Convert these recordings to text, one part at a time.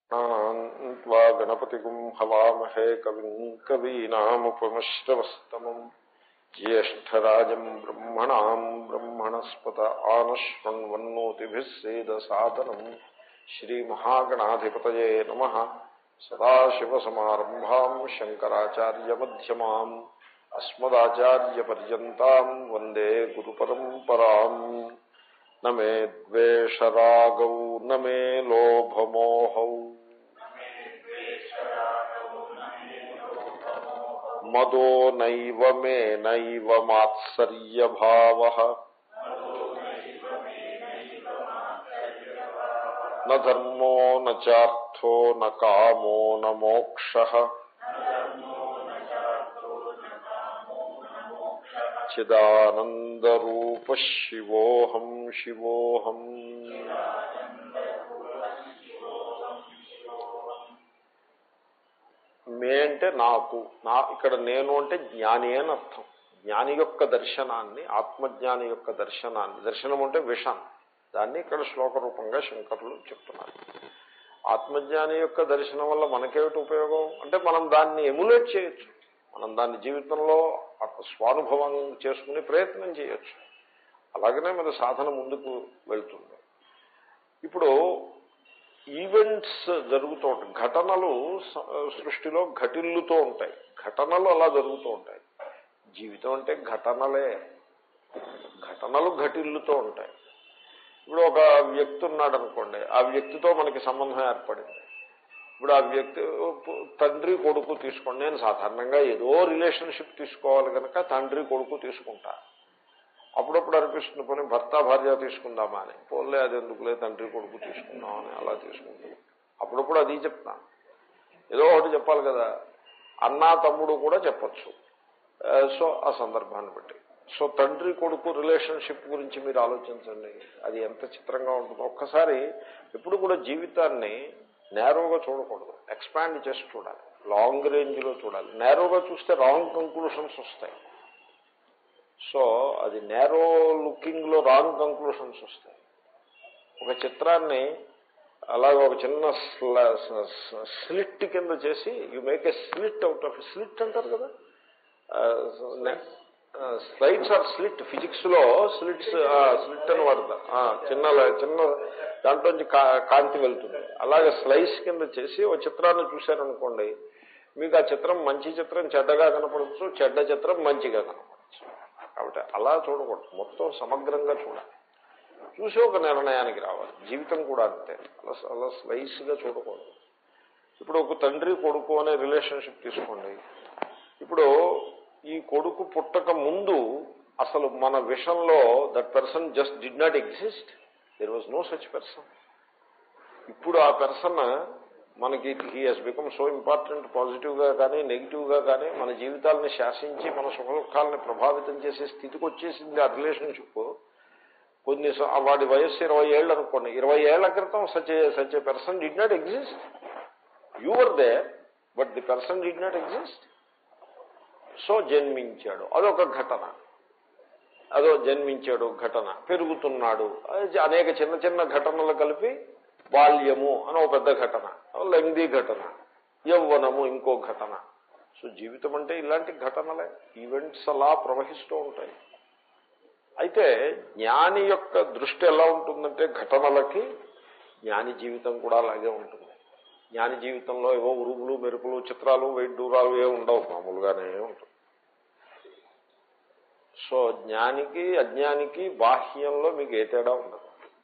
त्वा गणपतिगुम् हवामहे कविम् कवीनामुपमश्रवस्तमम् ज्येष्ठराजम् ब्रह्मणाम् ब्रह्मणस्पत आनश्वन्वन्नोतिभिः सेदसादनम् श्रीमहागणाधिपतये नमः सदाशिवसमारम्भाम् शङ्कराचार्यमध्यमाम् अस्मदाचार्यपर्यन्ताम् वन्दे गुरुपरम्पराम् न मे द्वेषरागौ न मे लोभमोहौ मदो नैव मे नैव मात्सर्यभावः न धर्मो न चार्थो न कामो न मोक्षः చిదానందరూప శివోహం శివోహం మే అంటే నాకు నా ఇక్కడ నేను అంటే జ్ఞాని అని అర్థం జ్ఞాని యొక్క దర్శనాన్ని ఆత్మజ్ఞాని యొక్క దర్శనాన్ని దర్శనం అంటే విషన్ దాన్ని ఇక్కడ శ్లోక రూపంగా శంకరులు చెప్తున్నారు ఆత్మజ్ఞాని యొక్క దర్శనం వల్ల మనకేమిటి ఉపయోగం అంటే మనం దాన్ని ఎములేట్ చేయొచ్చు మనం దాన్ని జీవితంలో స్వానుభవం చేసుకునే ప్రయత్నం చేయొచ్చు అలాగనే మన సాధన ముందుకు వెళ్తుంది ఇప్పుడు ఈవెంట్స్ జరుగుతూ ఉంటాయి ఘటనలు సృష్టిలో ఘటిల్లుతూ ఉంటాయి ఘటనలు అలా జరుగుతూ ఉంటాయి జీవితం అంటే ఘటనలే ఘటనలు ఘటిల్లుతూ ఉంటాయి ఇప్పుడు ఒక వ్యక్తి ఉన్నాడు అనుకోండి ఆ వ్యక్తితో మనకి సంబంధం ఏర్పడింది ఇప్పుడు ఆ వ్యక్తి తండ్రి కొడుకు తీసుకోండి నేను సాధారణంగా ఏదో రిలేషన్షిప్ తీసుకోవాలి కనుక తండ్రి కొడుకు తీసుకుంటా అప్పుడప్పుడు అనిపిస్తుంది పోనీ భర్త భార్య తీసుకుందామా అని పోలే అది ఎందుకులే తండ్రి కొడుకు తీసుకుందామని అలా తీసుకుంటాం అప్పుడప్పుడు అది చెప్తాను ఏదో ఒకటి చెప్పాలి కదా అన్నా తమ్ముడు కూడా చెప్పచ్చు సో ఆ సందర్భాన్ని బట్టి సో తండ్రి కొడుకు రిలేషన్షిప్ గురించి మీరు ఆలోచించండి అది ఎంత చిత్రంగా ఉంటుందో ఒక్కసారి ఎప్పుడు కూడా జీవితాన్ని నేరోగా చూడకూడదు ఎక్స్పాండ్ చేసి చూడాలి లాంగ్ రేంజ్లో చూడాలి నేరోగా చూస్తే రాంగ్ కంక్లూషన్స్ వస్తాయి సో అది నేరో లుకింగ్లో రాంగ్ కంక్లూషన్స్ వస్తాయి ఒక చిత్రాన్ని అలాగే ఒక చిన్న స్లిట్ కింద చేసి you make a slit out of slit అంటారు కదా స్లైడ్స్ ఆర్ స్లిట్ ఫిజిక్స్ లో స్లిట్స్ స్లిట్ అని వాడతా చిన్న చిన్న దాంట్లోంచి కాంతి వెళ్తుంది అలాగే స్లైస్ కింద చేసి ఒక చిత్రాన్ని చూశారనుకోండి మీకు ఆ చిత్రం మంచి చిత్రం చెడ్డగా కనపడవచ్చు చెడ్డ చిత్రం మంచిగా కనపడచ్చు కాబట్టి అలా చూడకూడదు మొత్తం సమగ్రంగా చూడాలి చూసి ఒక నిర్ణయానికి రావాలి జీవితం కూడా అంతే అలా అలా స్లైస్గా చూడకూడదు ఇప్పుడు ఒక తండ్రి కొడుకు అనే రిలేషన్షిప్ తీసుకోండి ఇప్పుడు ఈ కొడుకు పుట్టక ముందు అసలు మన విషయంలో that person just did not exist there was no such person ఇప్పుడు ఆ పర్సన్ మనకి he has become so important పాజిటివ్గా కానీ నెగిటివ్గా కానీ మన జీవితాలను శాసించి మన సుఖ దుఃఖాలను ప్రభావితం చేసే స్థితికి వచ్చేసింది ఆ రిలేషన్షిప్ కొన్ని వాడి వయస్సు ఇరవై ఏళ్ళు అనుకోండి ఇరవై ఏళ్ల క్రితం such such a person did not exist your they but the person did not exist so జన్మించాడు అదొక ఘటన అదో జన్మించాడు ఘటన పెరుగుతున్నాడు అనేక చిన్న చిన్న ఘటనలు కలిపి బాల్యము అని ఒక పెద్ద ఘటన లెంగ్దీ ఘటన యవ్వనము ఇంకో ఘటన సో జీవితం అంటే ఇలాంటి ఘటనలే ఈవెంట్స్ అలా ప్రవహిస్తూ ఉంటాయి అయితే జ్ఞాని యొక్క దృష్టి ఎలా ఉంటుందంటే ఘటనలకి జ్ఞాని జీవితం కూడా అలాగే ఉంటుంది జ్ఞాని జీవితంలో ఏవో ఉరుగులు మెరుపులు చిత్రాలు వైడ్డూరాలు ఏ ఉండవు మామూలుగానే ఉంటుంది సో జ్ఞానికి అజ్ఞానికి బాహ్యంలో మీకు ఏ తేడా ఉండదు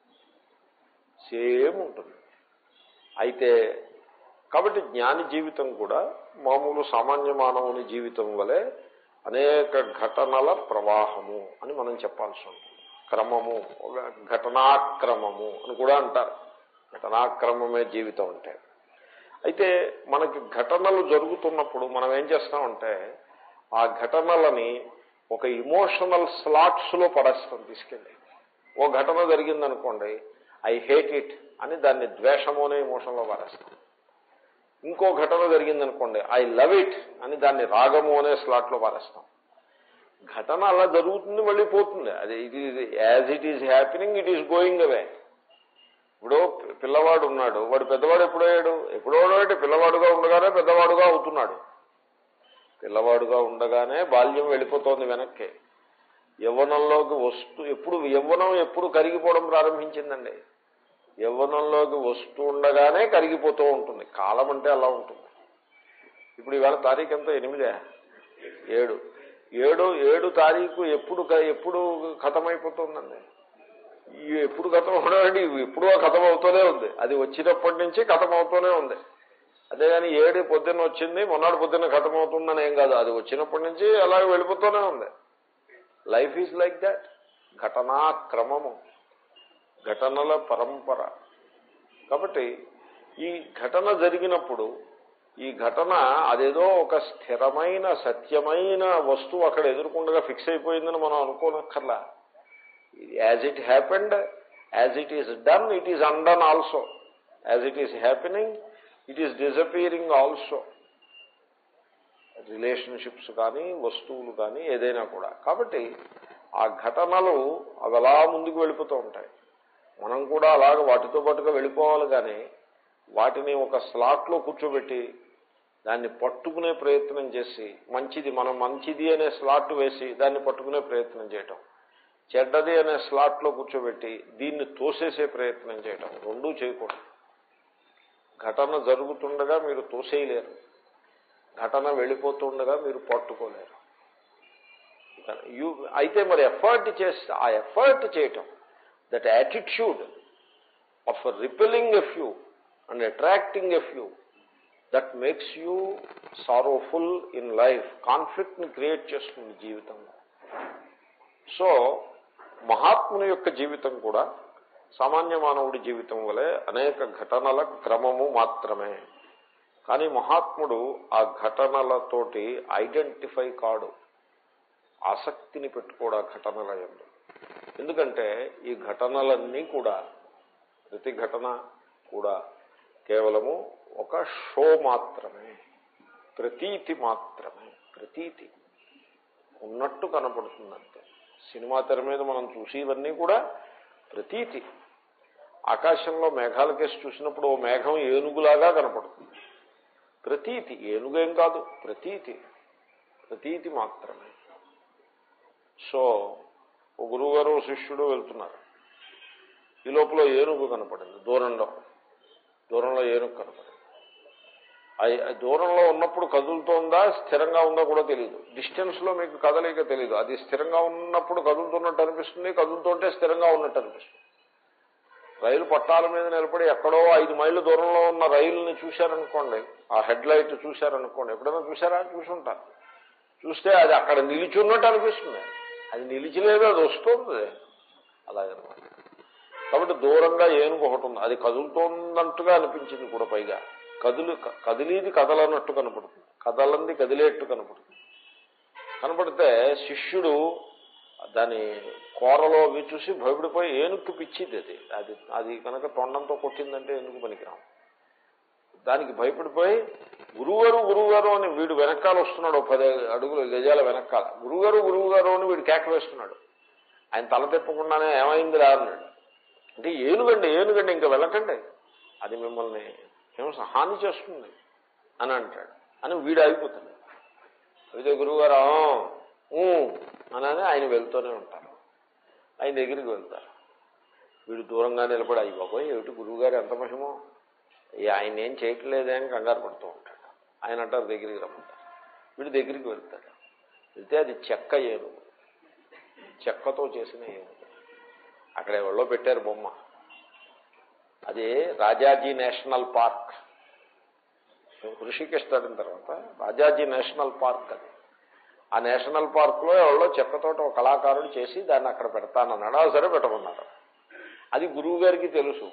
సేమ్ ఉంటుంది అయితే కాబట్టి జ్ఞాని జీవితం కూడా మామూలు సామాన్య మానవుని జీవితం వలె అనేక ఘటనల ప్రవాహము అని మనం చెప్పాల్సి ఉంటుంది క్రమము ఘటనాక్రమము అని కూడా అంటారు ఘటనాక్రమమే జీవితం అంటే అయితే మనకి ఘటనలు జరుగుతున్నప్పుడు మనం ఏం చేస్తామంటే ఆ ఘటనలని ఒక ఇమోషనల్ స్లాట్స్ లో పడేస్తాం తీసుకెళ్ళి ఓ ఘటన జరిగిందనుకోండి ఐ హేట్ ఇట్ అని దాన్ని ద్వేషము అనే ఇమోషన్లో పడేస్తాం ఇంకో ఘటన జరిగిందనుకోండి ఐ లవ్ ఇట్ అని దాన్ని రాగము అనే స్లాట్లో పారేస్తాం ఘటన అలా జరుగుతుంది మళ్ళీ పోతుంది అది it is as it is happening it is going away ఇప్పుడు పి- పిల్లవాడు ఉన్నాడు వాడు పెద్దవాడు ఎప్పుడయ్యాడు ఎప్పుడో అంటే పిల్లవాడుగా ఉండగానే పెద్దవాడుగా అవుతున్నాడు పిల్లవాడుగా ఉండగానే బాల్యం వెళ్ళిపోతోంది వెనక్కి యవ్వనంలోకి వస్తూ ఎప్పుడు యవ్వనం ఎప్పుడు కరిగిపోవడం ప్రారంభించిందండి యవ్వనంలోకి వస్తూ ఉండగానే కరిగిపోతూ ఉంటుంది కాలం అంటే అలా ఉంటుంది ఇప్పుడు ఇవాళ తారీఖు ఎంత ఎనిమిదే ఏడు ఏడు ఏడు తారీఖు ఎప్పుడు క- ఎప్పుడు ఖతమైపోతుందండి ఈ ఎప్పుడు ఖతం అవడం ఎప్పుడూ ఖతం అవుతూనే ఉంది అది వచ్చినప్పటి నుంచి ఖతం అవుతూనే ఉంది అదేగాని ఏడు పొద్దున్న వచ్చింది మొన్నటి పొద్దున్న ఖతం అవుతుందని ఏం కాదు అది వచ్చినప్పటి నుంచి అలాగే వెళ్ళిపోతూనే ఉంది లైఫ్ ఈజ్ లైక్ దాట్ ఘటనా క్రమము ఘటనల పరంపర కాబట్టి ఈ ఘటన జరిగినప్పుడు ఈ ఘటన అదేదో ఒక స్థిరమైన సత్యమైన వస్తువు అక్కడ ఎదుర్కొండగా ఫిక్స్ అయిపోయిందని మనం అనుకోనక్కర్లా as it happened as it is done it is undone also as it is happening it is disappearing also relationships కానీ వస్తువులు కానీ ఏదైనా కూడా కాబట్టి ఆ ఘటనలు అవి అలా ముందుకు వెళ్ళిపోతూ ఉంటాయి మనం కూడా అలాగ వాటితో పాటుగా వెళ్ళిపోవాలి కానీ వాటిని ఒక స్లాట్లో కూర్చోబెట్టి దాన్ని పట్టుకునే ప్రయత్నం చేసి మంచిది మనం మంచిది అనే స్లాట్ వేసి దాన్ని పట్టుకునే ప్రయత్నం చేయటం చెడ్డది అనే స్లాట్లో కూర్చోబెట్టి దీన్ని తోసేసే ప్రయత్నం చేయటం రెండూ చేయకూడదు ఘటన జరుగుతుండగా మీరు తోసేయలేరు ఘటన వెళ్ళిపోతుండగా మీరు పట్టుకోలేరు యు అయితే మరి ఎఫర్ట్ చేస్తే ఆ ఎఫర్ట్ చేయటం that attitude of repelling a few and attracting a few that makes you sorrowful in life conflict ని క్రియేట్ చేస్తుంది జీవితంలో సో మహాత్ముని యొక్క జీవితం కూడా సామాన్య మానవుడి జీవితం వలె అనేక ఘటనల క్రమము మాత్రమే కానీ మహాత్ముడు ఆ ఘటనలతోటి ఐడెంటిఫై కాడు ఆసక్తిని పెట్టుకోడు ఆ ఘటనల ఎందు ఎందుకంటే ఈ ఘటనలన్నీ కూడా ప్రతి ఘటన కూడా కేవలము ఒక షో మాత్రమే ప్రతీతి మాత్రమే ప్రతీతి ఉన్నట్టు కనపడుతుందంతే సినిమా తెర మీద మనం చూసేవన్నీ కూడా ప్రతీతి ఆకాశంలో మేఘాల కేసు చూసినప్పుడు ఓ మేఘం ఏనుగులాగా కనపడుతుంది ప్రతీతి ఏనుగేం కాదు ప్రతీతి ప్రతీతి మాత్రమే సో ఓ గురువుగారు ఓ శిష్యుడు వెళ్తున్నారు ఈ లోపల ఏనుగు కనపడింది దూరంలో దూరంలో ఏనుగు కనపడింది అది అది దూరంలో ఉన్నప్పుడు కదులుతోందా స్థిరంగా ఉందా కూడా తెలియదు డిస్టెన్స్ లో మీకు కదలిక తెలియదు అది స్థిరంగా ఉన్నప్పుడు కదులుతున్నట్టు అనిపిస్తుంది కదులుతుంటే స్థిరంగా ఉన్నట్టు అనిపిస్తుంది రైలు పట్టాల మీద నిలబడి ఎక్కడో ఐదు మైళ్ళ దూరంలో ఉన్న రైలుని చూశారనుకోండి ఆ హెడ్ లైట్ చూశారనుకోండి ఎప్పుడైనా చూసారా చూసుంటారు చూస్తే అది అక్కడ నిలిచున్నట్టు అనిపిస్తుంది అది నిలిచిలేదు అది వస్తుంది అలాగనమాట కాబట్టి దూరంగా ఏనుగు ఒకటి ఉంది అది కదులుతోందంటుగా అనిపించింది కూడా పైగా కదులు కదిలీది కదలనట్టు కనపడుతుంది కదలంది కదిలేట్టు కనపడుతుంది కనపడితే శిష్యుడు దాని కూరలో అవి చూసి భయపడిపోయి ఏనుక్కి పిచ్చిది అది అది అది కనుక తొండంతో కొట్టిందంటే ఎందుకు పనికిరాం దానికి భయపడిపోయి గురువుగారు గురువుగారు అని వీడు వెనకాల వస్తున్నాడు ఓ పది అడుగులు గజాల వెనకాల గురువుగారు గురువుగారు అని వీడు కేక వేస్తున్నాడు ఆయన తల తిప్పకుండానే ఏమైంది రా అన్నాడు అంటే ఏనుగండి ఏనుగండి ఇంకా వెళ్ళకండి అది మిమ్మల్ని ఏమో హాని చేస్తుంది అని అంటాడు అని వీడు ఆగిపోతాడు అయితే గురువుగారు "ఊ" అనని ఆయన వెళ్తూనే ఉంటారు ఆయన దగ్గరికి వెళ్తారు వీడు దూరంగా నిలబడి అయ్యి బాబోయ్ ఏమిటి గురువుగారు ఎంత మహిమో ఏ ఆయన ఏం చేయట్లేదే అని కంగారు పడుతూ ఉంటాడు ఆయన అంటారు దగ్గరికి రమ్మంటారు వీడి దగ్గరికి వెళ్తాడు వెళ్తే అది చెక్క ఏనుగు చెక్కతో చేసిన ఏనుగు అక్కడ ఎవరో పెట్టారు బొమ్మ అది రాజాజీ నేషనల్ పార్క్ ఋషికేశ్ దాటిన తర్వాత రాజాజీ నేషనల్ పార్క్ అది ఆ నేషనల్ పార్క్ లో ఎవరో చెక్కతోటి ఒక కళాకారుడు చేసి దాన్ని అక్కడ పెడతానన్నాడు ఆ సరే పెట్టమన్నారు అది గురువు గారికి తెలుసు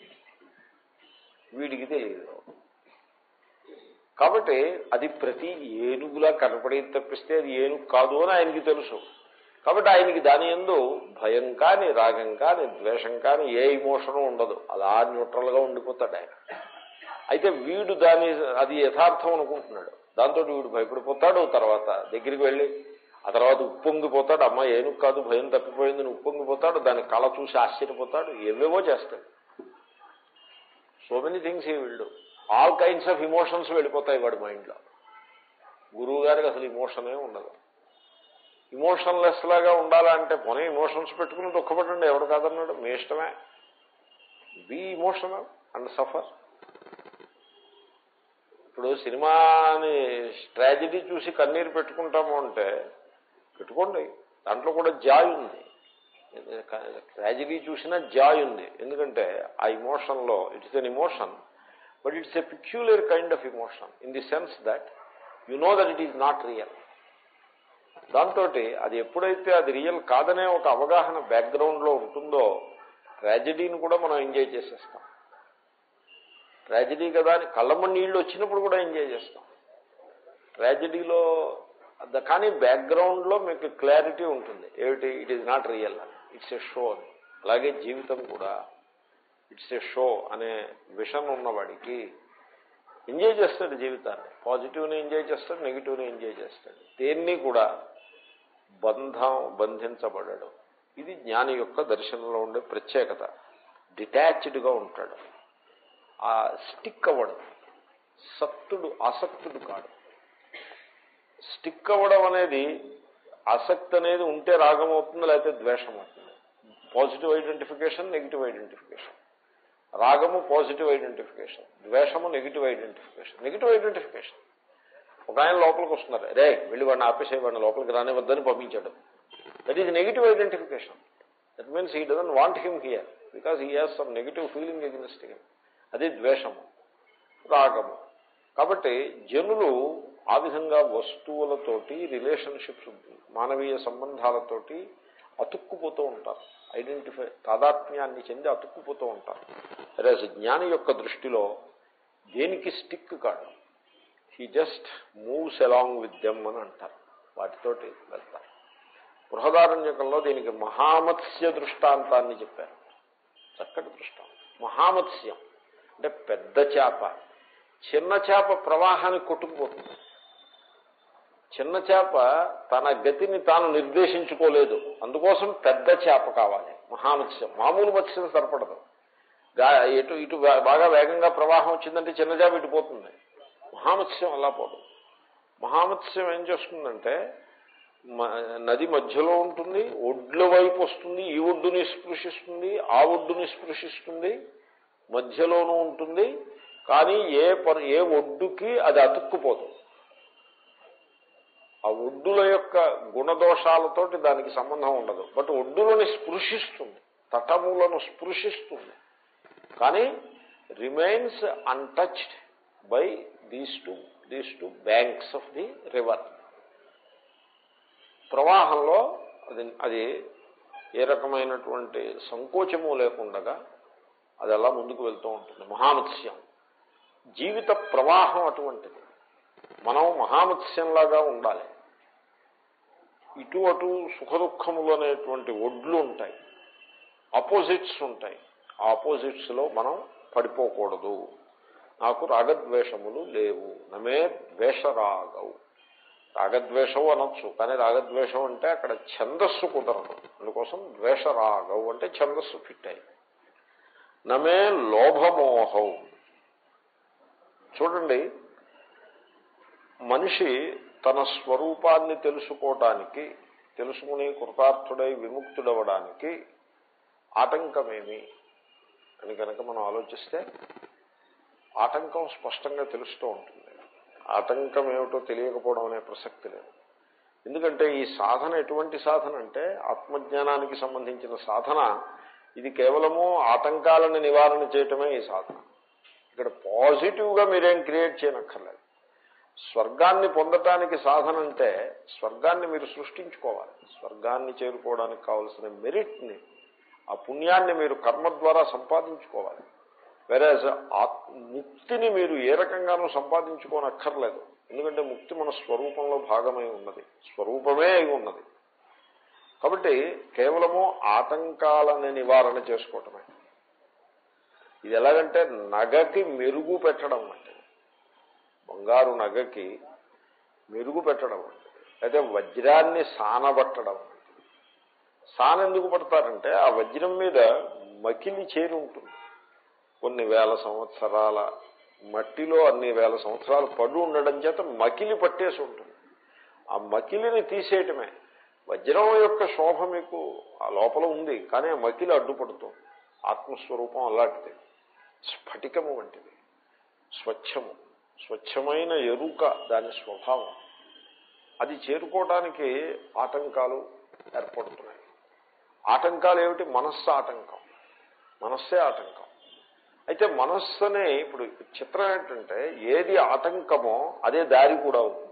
వీడికి తెలియదు కాబట్టి అది ప్రతి ఏనుగులా కనపడేది తప్పిస్తే అది ఏనుగు కాదు అని ఆయనకి తెలుసు కాబట్టి ఆయనకి దాని ఎందు భయం కాని రాగం కాని ద్వేషం కాని ఏ ఇమోషను ఉండదు అలా న్యూట్రల్ గా ఉండిపోతాడు ఆయన అయితే వీడు దాని అది యథార్థం అనుకుంటున్నాడు దాంతో వీడు భయపడిపోతాడు తర్వాత దగ్గరికి వెళ్ళి ఆ తర్వాత ఉప్పొంగిపోతాడు అమ్మ ఏనుగు కాదు భయం తప్పిపోయిందని ఉప్పొంగిపోతాడు దాని కళ చూసి ఆశ్చర్యపోతాడు ఏవేవో చేస్తాడు so many things he will do all kinds of emotions వెళ్ళిపోతాయి వాడి మైండ్లో గురువు గారికి అసలు ఇమోషనే ఉండదు ఇమోషన్లెస్ లాగా ఉండాలంటే పోనీ ఇమోషన్స్ పెట్టుకుని దుఃఖపడండి ఎవడు కాదన్నాడు మీ ఇష్టమే బీ ఇమోషనల్ అండ్ సఫర్ ఇప్పుడు సినిమాని ట్రాజడీ చూసి కన్నీరు పెట్టుకుంటాము అంటే పెట్టుకోండి దాంట్లో కూడా జాయ్ ఉంది ట్రాజడీ చూసినా జాయ్ ఉంది ఎందుకంటే ఆ ఇమోషన్లో it's an emotion but it's a peculiar kind of emotion in the sense that you know that it is not real దాంతో అది ఎప్పుడైతే అది రియల్ కాదనే ఒక అవగాహన బ్యాక్గ్రౌండ్లో ఉంటుందో ట్రాజడీని కూడా మనం ఎంజాయ్ చేసేస్తాం ట్రాజడీ కదా అని కళ్ళమ్మ నీళ్ళు వచ్చినప్పుడు కూడా ఎంజాయ్ చేస్తాం ట్రాజడీలో ద- కానీ బ్యాక్గ్రౌండ్లో మీకు క్లారిటీ ఉంటుంది ఏమిటి ఇట్ ఈజ్ నాట్ రియల్ అని ఇట్స్ ఎ షో అని అలాగే జీవితం కూడా ఇట్స్ ఎ షో అనే విషన్ ఉన్నవాడికి ఎంజాయ్ చేస్తాడు జీవితాన్ని పాజిటివ్ని ఎంజాయ్ చేస్తాడు నెగిటివ్ని ఎంజాయ్ చేస్తాడు దేన్ని కూడా బంధం బంధించబడడు ఇది జ్ఞాని యొక్క దర్శనంలో ఉండే ప్రత్యేకత డిటాచ్డ్గా ఉంటాడు ఆ స్టిక్ అవ్వడం సత్తుడు ఆసక్తుడు కాడు స్టిక్ అవ్వడం అనేది ఆసక్తి అనేది ఉంటే రాగం అవుతుంది లేకపోతే ద్వేషం అవుతుంది పాజిటివ్ ఐడెంటిఫికేషన్ నెగిటివ్ ఐడెంటిఫికేషన్ రాగము పాజిటివ్ ఐడెంటిఫికేషన్ ద్వేషము నెగిటివ్ ఐడెంటిఫికేషన్ నెగిటివ్ ఐడెంటిఫికేషన్ ఒక ఆయన లోపలికి వస్తున్నారు రే వెళ్ళి వాడిని ఆపేసే వాడిని లోపలికి రానివద్దని పంపించాడు that is negative identification that means he doesn't want him here because he has some negative feeling against him అది ద్వేషము రాగము కాబట్టి జనులు ఆ విధంగా వస్తువులతోటి రిలేషన్షిప్స్ మానవీయ సంబంధాలతోటి అతుక్కుపోతూ ఉంటారు ఐడెంటిఫై తాదాత్మ్యాన్ని చెంది అతుక్కుపోతూ ఉంటారు అరే జ్ఞాని యొక్క దృష్టిలో దేనికి స్టిక్ కాదు he just moves along with them అని అంటారు వాటితోటి వెళ్తారు బృహదారణ్యకంలో దీనికి మహామత్స్య దృష్టాంతాన్ని చెప్పారు చక్కటి దృష్టాంతం మహామత్స్యం అంటే పెద్ద చేప చిన్న చేప ప్రవాహాన్ని కొట్టుకుపోతుంది చిన్న చేప తన గతిని తాను నిర్దేశించుకోలేదు అందుకోసం పెద్ద చేప కావాలి మహామత్స్యం మామూలు మత్స్యం సరిపడదు గా- ఇటు ఇటు వే- బాగా వేగంగా ప్రవాహం వచ్చిందంటే చిన్న చేప ఇటు పోతుంది మహామత్స్యం అలా పోదు మహామత్స్యం ఏం చేస్తుందంటే మ- నది మధ్యలో ఉంటుంది ఒడ్ల వైపు వస్తుంది ఈ ఒడ్డుని స్పృశిస్తుంది ఆ ఒడ్డుని స్పృశిస్తుంది మధ్యలోనూ ఉంటుంది కానీ ఏ పర్ ఏ ఒడ్డుకి అది అతుక్కుపోదు ఆ ఒడ్డుల యొక్క గుణదోషాలతోటి దానికి సంబంధం ఉండదు బట్ ఒడ్డులని స్పృశిస్తుంది తటములను స్పృశిస్తుంది కానీ remains untouched by these two these two banks of the river ప్రవాహంలో అది అది ఏ రకమైనటువంటి సంకోచము లేకుండగా అది అలా ముందుకు వెళ్తూ ఉంటుంది మహామత్స్యం జీవిత ప్రవాహం అటువంటిది మనం మహామత్స్యంలాగా ఉండాలి ఇటు అటు సుఖ దుఃఖములు అనేటువంటి ఒడ్లు ఉంటాయి ఆపోజిట్స్ ఉంటాయి ఆ ఆపోజిట్స్ లో మనం పడిపోకూడదు నాకు రాగద్వేషములు లేవు నమే ద్వేషరాగవు రాగద్వేషం అనొచ్చు కానీ రాగద్వేషం అంటే అక్కడ ఛందస్సు కుదరదు అందుకోసం ద్వేషరాగవు అంటే ఛందస్సు ఫిట్ అయ్యి నమే లోభమోహం చూడండి మనిషి తన స్వరూపాన్ని తెలుసుకోవటానికి తెలుసుకుని కృతార్థుడై విముక్తుడవడానికి ఆటంకమేమి అని కనుక మనం ఆలోచిస్తే ఆటంకం స్పష్టంగా తెలుస్తూ ఉంటుంది ఆటంకం ఏమిటో తెలియకపోవడం అనే ప్రసక్తి లేదు ఎందుకంటే ఈ సాధన ఎటువంటి సాధన అంటే ఆత్మజ్ఞానానికి సంబంధించిన సాధన ఇది కేవలము ఆటంకాలను నివారణ చేయటమే ఈ సాధన ఇక్కడ పాజిటివ్గా మీరేం క్రియేట్ చేయనక్కర్లేదు స్వర్గాన్ని పొందటానికి సాధన అంటే స్వర్గాన్ని మీరు సృష్టించుకోవాలి స్వర్గాన్ని చేరుకోవడానికి కావలసిన మెరిట్ని ఆ పుణ్యాన్ని మీరు కర్మ ద్వారా సంపాదించుకోవాలి వెరాజ్ ముక్తిని మీరు ఏ రకంగానూ సంపాదించుకోనక్కర్లేదు ఎందుకంటే ముక్తి మన స్వరూపంలో భాగమై ఉన్నది స్వరూపమే అయి ఉన్నది కాబట్టి కేవలము ఆటంకాలని నివారణ చేసుకోవటమే ఇది ఎలాగంటే నగకి మెరుగు పెట్టడం అంటే బంగారు నగకి మెరుగు పెట్టడం అంటే అయితే వజ్రాన్ని సానబట్టడం అంటే సాన ఎందుకు పడతారంటే ఆ వజ్రం మీద మకిలి చేరి ఉంటుంది కొన్ని వేల సంవత్సరాల మట్టిలో అన్ని వేల సంవత్సరాలు పడు ఉండడం చేత మకిలి పట్టేసి ఉంటుంది ఆ మకిలిని తీసేయటమే వజ్రం యొక్క శోభ మీకు ఆ లోపల ఉంది కానీ ఆ మకిలి అడ్డుపడుతుంది ఆత్మస్వరూపం అలాంటిది స్ఫటికము వంటిది స్వచ్ఛము స్వచ్ఛమైన ఎరుక దాని స్వభావం అది చేరుకోవడానికి ఆటంకాలు ఏర్పడుతున్నాయి ఆటంకాలు ఏమిటి మనస్సు ఆటంకం మనస్సే ఆటంకం అయితే మనస్సునే ఇప్పుడు చిత్రం ఏంటంటే ఏది ఆటంకమో అదే దారి కూడా అవుతుంది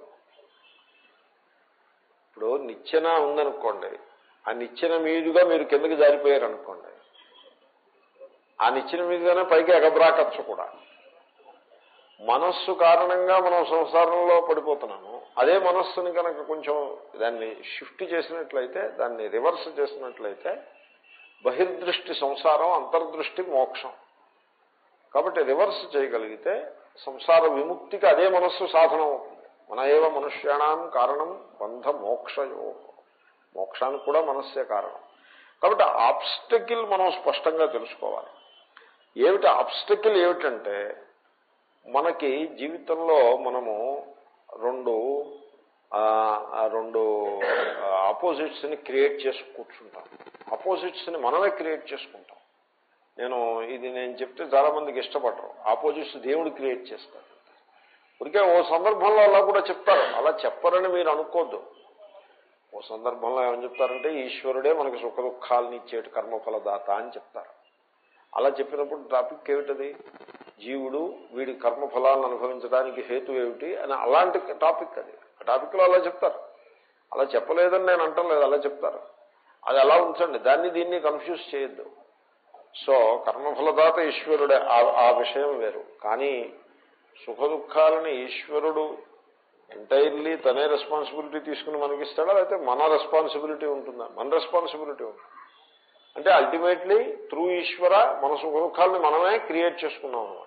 ఇప్పుడు నిచ్చెన ఉందనుకోండి ఆ నిచ్చెన మీదుగా మీరు కిందకి జారిపోయారు అనుకోండి ఆ నిచ్చెన మీదుగానే పైకి ఎగబ్రాకచ్చు కూడా మనస్సు కారణంగా మనం సంసారంలో పడిపోతున్నాము అదే మనస్సుని కనుక కొంచెం దాన్ని షిఫ్ట్ చేసినట్లయితే దాన్ని రివర్స్ చేసినట్లయితే బహిర్దృష్టి సంసారం అంతర్దృష్టి మోక్షం కాబట్టి రివర్స్ చేయగలిగితే సంసార విముక్తికి అదే మనస్సు సాధనం అవుతుంది మన ఏవ మనుష్యాణం కారణం బంధ మోక్షయో మోక్షానికి కూడా మనస్సే కారణం కాబట్టి ఆబ్స్టకిల్ మనం స్పష్టంగా తెలుసుకోవాలి ఏమిటి ఆబ్స్టకిల్ ఏమిటంటే మనకి జీవితంలో మనము రెండు ఆ, ఆ రెండు ఆపోజిట్స్ ని క్రియేట్ చేసి కూర్చుంటాం ఆపోజిట్స్ ని మనమే క్రియేట్ చేసుకుంటాం నేను ఇది నేను చెప్తే చాలా మందికి ఇష్టపడరు ఆపోజిట్స్ దేవుడు క్రియేట్ చేస్తారు ఇప్పటికే ఓ సందర్భంలో అలా కూడా చెప్తారు అలా చెప్పరని మీరు అనుకోద్దు ఓ సందర్భంలో ఏమని చెప్తారంటే ఈశ్వరుడే మనకి సుఖ దుఃఖాలను ఇచ్చేటి కర్మఫలదాత అని చెప్తారు అలా చెప్పినప్పుడు టాపిక్ ఏమిటది జీవుడు వీడి కర్మఫలాలను అనుభవించడానికి హేతు ఏమిటి అని అలాంటి టాపిక్ అది ఆ టాపిక్ లో అలా చెప్తారు అలా చెప్పలేదని నేను అంటలేదు అలా చెప్తారు అది అలా ఉంచండి దాన్ని దీన్ని కన్ఫ్యూజ్ చేయొద్దు సో కర్మఫలదాత ఈశ్వరుడే ఆ- ఆ విషయం వేరు కానీ సుఖ దుఃఖాలని ఈశ్వరుడు ఎంటైర్లీ తనే రెస్పాన్సిబిలిటీ తీసుకుని మనకిస్తాడా లేకపోతే మన రెస్పాన్సిబిలిటీ ఉంటుందా మన రెస్పాన్సిబిలిటీ ఉంటుంది అంటే అల్టిమేట్లీ త్రూ ఈశ్వర మన సుఖ దుఃఖాలని మనమే క్రియేట్ చేసుకున్నాం అనమాట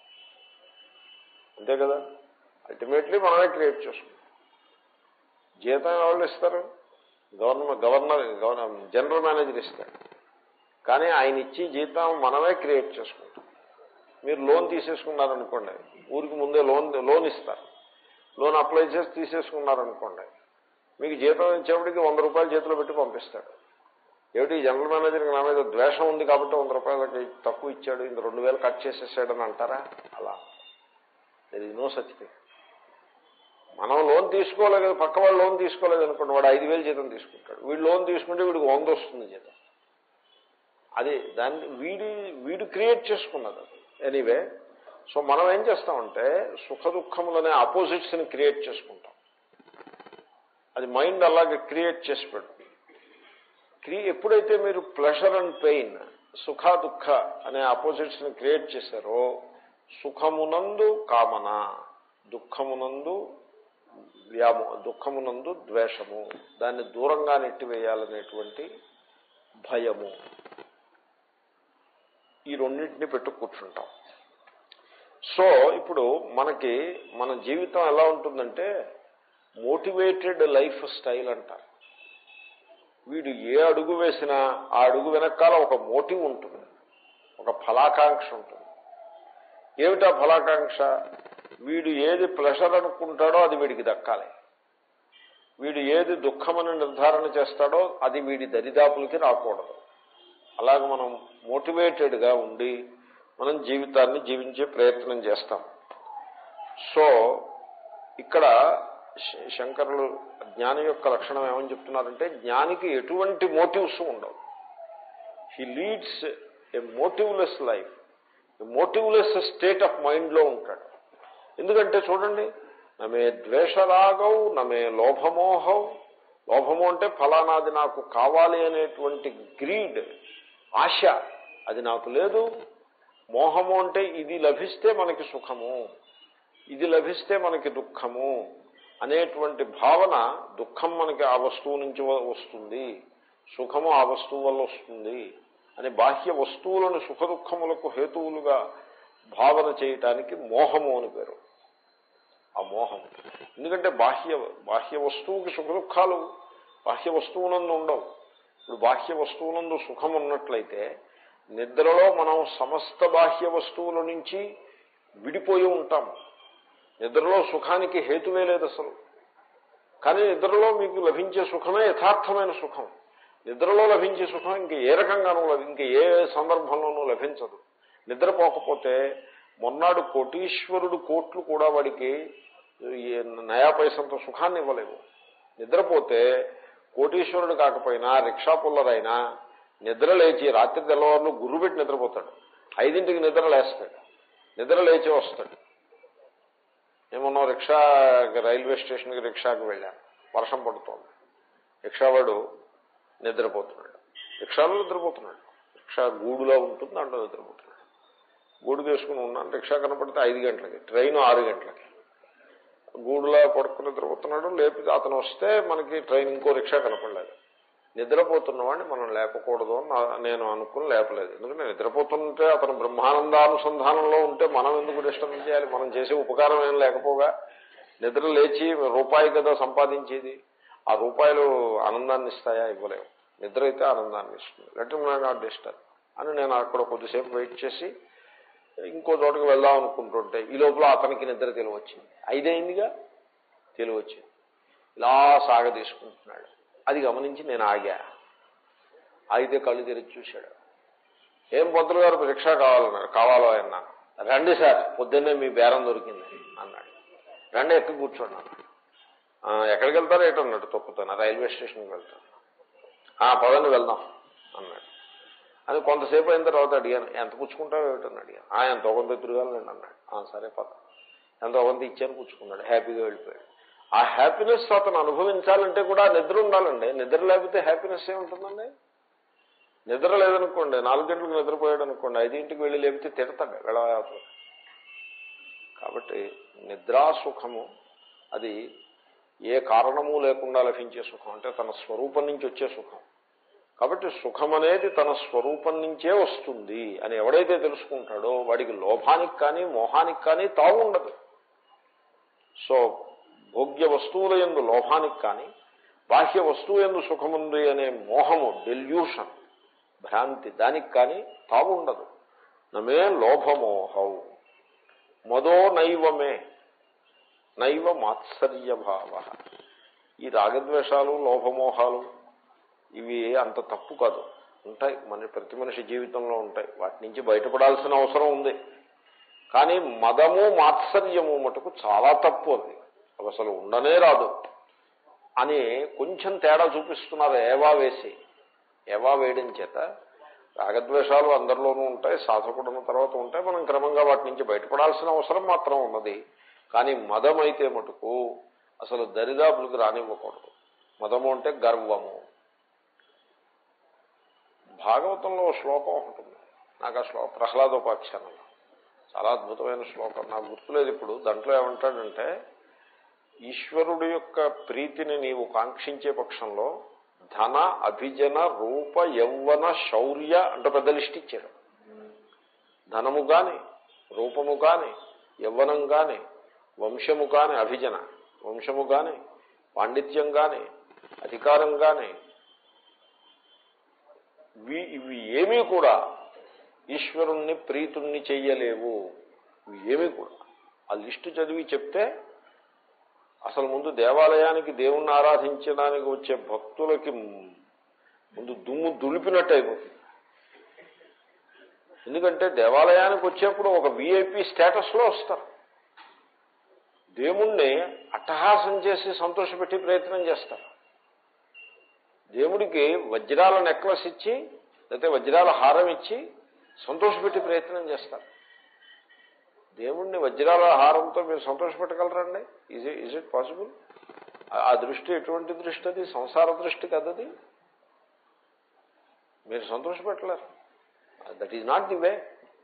అంతే కదా అల్టిమేట్లీ మనమే క్రియేట్ చేసుకున్నాం జీతం ఎవరు ఇస్తారు government governor governor general manager ఇస్తాడు కానీ ఆయన ఇచ్చి జీతం మనమే క్రియేట్ చేసుకుంటాం మీరు లోన్ తీసేసుకున్నారనుకోండి ఊరికి ముందే లోన్ లోన్ ఇస్తారు లోన్ అప్లై చేసి తీసేసుకున్నారనుకోండి మీకు జీతం ఇచ్చేప్పటికి వంద రూపాయలు చేతిలో పెట్టి పంపిస్తాడు ఏమిటి ఈ జనరల్ మేనేజర్కి నా మీద ద్వేషం ఉంది కాబట్టి వంద రూపాయలకి తక్కువ ఇచ్చాడు ఇంక రెండు వేలు కట్ చేసేసాడని అంటారా అలా there is no such thing మనం లోన్ తీసుకోలేదు పక్క వాళ్ళు లోన్ తీసుకోలేదు అనుకోండి వాడు ఐదు వేలు జీతం తీసుకుంటాడు వీడు లోన్ తీసుకుంటే వీడికి వంద వస్తుంది జీతం అది దాన్ని వీడి వీడు క్రియేట్ చేసుకున్నది అది ఎనీవే సో మనం ఏం చేస్తామంటే సుఖ దుఃఖములనే ఆపోజిట్స్ ని క్రియేట్ చేసుకుంటాం అది మైండ్ అలాగే క్రియేట్ చేసి పెడుతుంది క్రి ఎప్పుడైతే మీరు ప్లెషర్ అండ్ పెయిన్ సుఖ దుఃఖ అనే ఆపోజిట్స్ ని క్రియేట్ చేశారో సుఖమునందు కామన దుఃఖమునందు వ్యామో దుఃఖమునందు ద్వేషము దాన్ని దూరంగా నెట్టివేయాలనేటువంటి భయము ఈ రెండింటిని పెట్టు కూర్చుంటాం సో ఇప్పుడు మనకి మన జీవితం ఎలా ఉంటుందంటే మోటివేటెడ్ లైఫ్ స్టైల్ అంటారు వీడు ఏ అడుగు వేసినా ఆ అడుగు వెనకాల ఒక మోటివ్ ఉంటుంది ఒక ఫలాకాంక్ష ఉంటుంది ఏమిటా ఫలాకాంక్ష వీడు ఏది ప్లెషర్ అనుకుంటాడో అది వీడికి దక్కాలి వీడు ఏది దుఃఖమని నిర్ధారణ చేస్తాడో అది వీడి దరిదాపులకి రాకూడదు అలాగ మనం మోటివేటెడ్గా ఉండి మనం జీవితాన్ని జీవించే ప్రయత్నం చేస్తాం సో ఇక్కడ శ- శంకరులు జ్ఞాని యొక్క లక్షణం ఏమని చెప్తున్నారంటే జ్ఞానికి ఎటువంటి మోటివ్స్ ఉండవు he leads a motiveless life motiveless state of mind లో ఉంటాడు ఎందుకంటే చూడండి నమే ద్వేషరాగవు నమే లోభమోహం లోభము అంటే ఫలానాది నాకు కావాలి అనేటువంటి గ్రీడ్ ఆశ అది నాకు లేదు మోహము అంటే ఇది లభిస్తే మనకి సుఖము ఇది లభిస్తే మనకి దుఃఖము అనేటువంటి భావన దుఃఖం మనకి ఆ వస్తువు నుంచి వ- వస్తుంది సుఖము ఆ వస్తువు వల్ల వస్తుంది అని బాహ్య వస్తువులను సుఖ దుఃఖములకు హేతువులుగా భావన చేయటానికి మోహము అని పేరు ఆ మోహం ఎందుకంటే బాహ్య బాహ్య వస్తువుకి సుఖ దుఃఖాలు బాహ్య వస్తువునందు ఉండవు ఇప్పుడు బాహ్య వస్తువునందు సుఖం ఉన్నట్లయితే నిద్రలో మనం సమస్త బాహ్య వస్తువుల నుంచి విడిపోయి ఉంటాము నిద్రలో సుఖానికి హేతువే లేదు అసలు కానీ నిద్రలో మీకు లభించే సుఖమే యథార్థమైన సుఖం నిద్రలో లభించే సుఖం ఇంక ఏ రకంగానూ లభి ఇంక ఏ సందర్భంలోనూ లభించదు నిద్రపోకపోతే మొన్నాడు కోటీశ్వరుడు కోట్లు కూడా వాడికి ఈ నయా పైసంత సుఖాన్ని ఇవ్వలేవు నిద్రపోతే కోటీశ్వరుడు కాకపోయినా రిక్షా పుల్లరైనా నిద్ర లేచి రాత్రి తెల్లవారులు గుర్రు పెట్టి నిద్రపోతాడు ఐదింటికి నిద్ర లేస్తాడు నిద్ర లేచి వస్తాడు ఏమన్నా రిక్షా రైల్వే స్టేషన్కి రిక్షాకి వెళ్ళాను వర్షం పడుతోంది రిక్షావాడు నిద్రపోతున్నాడు రిక్షాలో నిద్రపోతున్నాడు రిక్షా గూడులో ఉంటుంది దాంట్లో నిద్రపోతున్నాడు గూడు తీసుకుని ఉన్నాను రిక్షా కనపడితే ఐదు గంటలకి ట్రైన్ ఆరు గంటలకి గూడులో పడుకుని నిద్రపోతున్నాడు లేపి అతను వస్తే మనకి ట్రైన్ ఇంకో రిక్షా కనపడలేదు నిద్రపోతున్నవాడిని మనం లేపకూడదు అని నా- నేను అనుకుని లేపలేదు ఎందుకంటే నిద్రపోతుంటే అతను బ్రహ్మానందానుసంధానంలో ఉంటే మనం ఎందుకు డిస్టర్బ్ చేయాలి మనం చేసే ఉపకారం ఏం లేకపోగా నిద్ర లేచి రూపాయి కదా సంపాదించేది ఆ రూపాయలు ఆనందాన్ని ఇస్తాయా ఇవ్వలేవు నిద్ర అయితే ఆనందాన్ని ఇస్తుంది లెట్ నాట్ డిస్టర్బ్ అని నేను అక్కడ కొద్దిసేపు వెయిట్ చేసి ఇంకో చోటకి వెళ్దాం అనుకుంటుంటే ఈ లోపల అతనికి నిద్ర తెలివచ్చింది ఐదైందిగా తెలివచ్చింది ఇలా సాగ తీసుకుంటున్నాడు అది గమనించి నేను ఆగా ఆగితే కళ్ళు తెరిచి చూశాడు ఏం పొద్దులు గారు రిక్షా కావాలన్నాడు కావాలో అన్నాను రండి సార్ పొద్దున్నే మీ బేరం దొరికింది అన్నాడు రండి ఎక్కి కూర్చోండి అన్నాడు "ఆ, ఎక్కడికి వెళ్తారో ఏటో అన్నాడు తొక్కుతాను రైల్వే స్టేషన్కి వెళ్తాను "ఆ, పదండి వెళ్దాం అన్నాడు అని కొంతసేపు అయిన తర్వాత అడిగాను ఎంత పుచ్చుకుంటావు ఏమిటని అడిగాను "ఆ, ఎంతో కొంత ఎదురుగాలండి అన్నాడు "ఆ, సరే పద ఎంతో కొంత ఇచ్చాను పుచ్చుకున్నాడు హ్యాపీగా వెళ్ళిపోయాడు ఆ హ్యాపీనెస్ అతను అనుభవించాలంటే కూడా నిద్ర ఉండాలండి నిద్ర లేకపోతే హ్యాపీనెస్ ఏముంటుందండి నిద్ర లేదనుకోండి నాలుగు గంటలకు నిద్రపోయాడు అనుకోండి ఐదింటికి వెళ్ళి లేకపోతే తిడతాడు వెళ్ళవతలు కాబట్టి నిద్రా సుఖము అది ఏ కారణము లేకుండా లభించే సుఖం అంటే తన స్వరూపం నుంచి వచ్చే సుఖం కాబట్టి సుఖం అనేది తన స్వరూపం నుంచే వస్తుంది అని ఎవడైతే తెలుసుకుంటాడో వాడికి లోభానికి కానీ మోహానికి కానీ తావు ఉండదు సో భోగ్య వస్తువుల ఎందు లోభానికి కానీ బాహ్య వస్తువు ఎందు సుఖముంది అనే మోహము డెల్యూషన్ భ్రాంతి దానికి కానీ తావు ఉండదు నమే లోభమోహవు మదో నైవమే నైవ మాత్సర్య భావ ఈ రాగద్వేషాలు లోభమోహాలు ఇవి అంత తప్పు కాదు ఉంటాయి మన ప్రతి మనిషి జీవితంలో ఉంటాయి వాటి నుంచి బయటపడాల్సిన అవసరం ఉంది కానీ మదము మాత్సర్యము మటుకు చాలా తప్పు అది అవి అసలు ఉండనే రాదు అని కొంచెం తేడా చూపిస్తున్నారు ఏవా వేసి ఏవా వేయడం చేత రాగద్వేషాలు అందరిలోనూ ఉంటాయి సాధకుడు ఉన్న తర్వాత ఉంటాయి మనం క్రమంగా వాటి నుంచి బయటపడాల్సిన అవసరం మాత్రం ఉన్నది కానీ మదం అయితే మటుకు అసలు దరిదాపులకు రానివ్వకూడదు మదము అంటే గర్వము భాగవతంలో ఓ శ్లోకం ఒకటి ఉంది నాకు ఆ శ్లోకం ప్రహ్లాదోపాఖ్యానంలో చాలా అద్భుతమైన శ్లోకం నాకు గుర్తులేదు ఇప్పుడు దాంట్లో ఏమంటాడంటే ఈశ్వరుడు యొక్క ప్రీతిని నీవు కాంక్షించే పక్షంలో ధన అభిజన రూప యౌవన శౌర్య అంటే పెద్ద లిస్ట్ ఇచ్చాడు ధనము గాని రూపము గాని యవ్వనం గాని వంశము గాని అభిజన వంశము గాని పాండిత్యం గాని అధికారం గాని ఇవి ఇవి ఏమీ కూడా ఈశ్వరుణ్ణి ప్రీతుణ్ణి చెయ్యలేవు ఇవి ఏమీ కూడా ఆ లిస్టు చదివి చెప్తే అసలు ముందు దేవాలయానికి దేవుణ్ణి ఆరాధించడానికి వచ్చే భక్తులకి ముందు దుమ్ము దులిపినట్టు అయిపోతుంది ఎందుకంటే దేవాలయానికి వచ్చేప్పుడు ఒక విఐపి స్టేటస్లో వస్తారు దేవుణ్ణి అట్టహాసం చేసి సంతోషపెట్టి ప్రయత్నం చేస్తారు దేవుడికి వజ్రాల నెక్లెస్ ఇచ్చి లేకపోతే వజ్రాల హారం ఇచ్చి సంతోషపెట్టి ప్రయత్నం చేస్తారు దేవుణ్ణి వజ్రాల హారంతో మీరు సంతోషపెట్టగలరండి ఈజ్ ఈజ్ ఇట్ పాసిబుల్ ఆ దృష్టి ఎటువంటి దృష్టి అది సంసార దృష్టి కదది మీరు సంతోషపెట్టలేరు that is not the way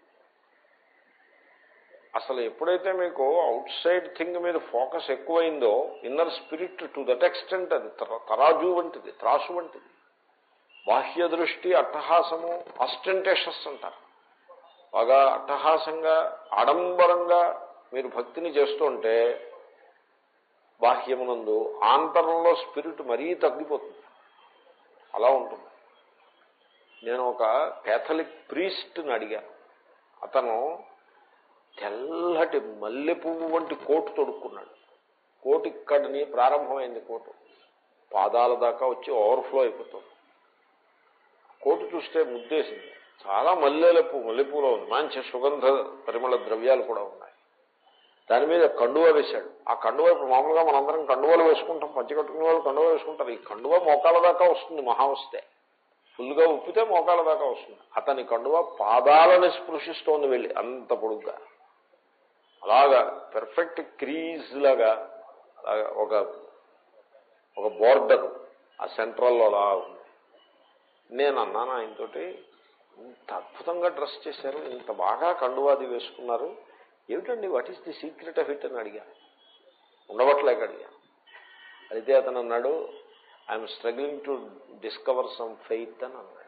అసలు ఎప్పుడైతే మీకు అవుట్ సైడ్ థింగ్ మీద ఫోకస్ ఎక్కువైందో inner spirit to that extent అది తర- తరాజు వంటిది త్రాసు వంటిది బాహ్య దృష్టి అట్టహాసము ఆస్టెంటేషస్ అంటారు బాగా అట్టహాసంగా ఆడంబరంగా మీరు భక్తిని చేస్తుంటే బాహ్యమునందు ఆంతరంలో స్పిరిట్ మరీ తగ్గిపోతుంది అలా ఉంటుంది నేను ఒక కేథలిక్ ప్రీస్ట్ని అడిగాను అతను తెల్లటి మల్లె పువ్వు వంటి కోటు తొడుక్కున్నాడు కోటు ఇక్కడని ప్రారంభమైంది కోటు పాదాల దాకా వచ్చి ఓవర్ఫ్లో అయిపోతుంది కోటు చూస్తే ముద్దేసింది చాలా మల్లెల పువ్వు మల్లెపూలో ఉంది మంచి సుగంధ పరిమళ ద్రవ్యాలు కూడా ఉన్నాయి దాని మీద కండువ వేశాడు ఆ కండువ ఇప్పుడు మామూలుగా మనందరం కండువలు వేసుకుంటాం పంచి కట్టుకునే వాళ్ళు కండువ వేసుకుంటారు ఈ కండువ మోకాల దాకా వస్తుంది మహా వస్తే ఫుల్గా ఉప్పితే మోకాల దాకా వస్తుంది అతని కండువ పాదాలని స్పృశిస్తోంది వెళ్ళి అంత పొడుగ్గా అలాగా పెర్ఫెక్ట్ క్రీజ్ లాగా అలాగా ఒక ఒక బోర్డర్ ఆ సెంట్రల్లో అలా ఉంది నేను అన్నాను ఆయనతోటి ఇంత అద్భుతంగా డ్రెస్ చేశారు ఇంత బాగా కండువాది వేసుకున్నారు ఏమిటండి what is the secret of it అని అడిగా ఉండవట్లేక అడిగా అయితే అతను అన్నాడు I'm struggling to discover some faith అని అన్నాడు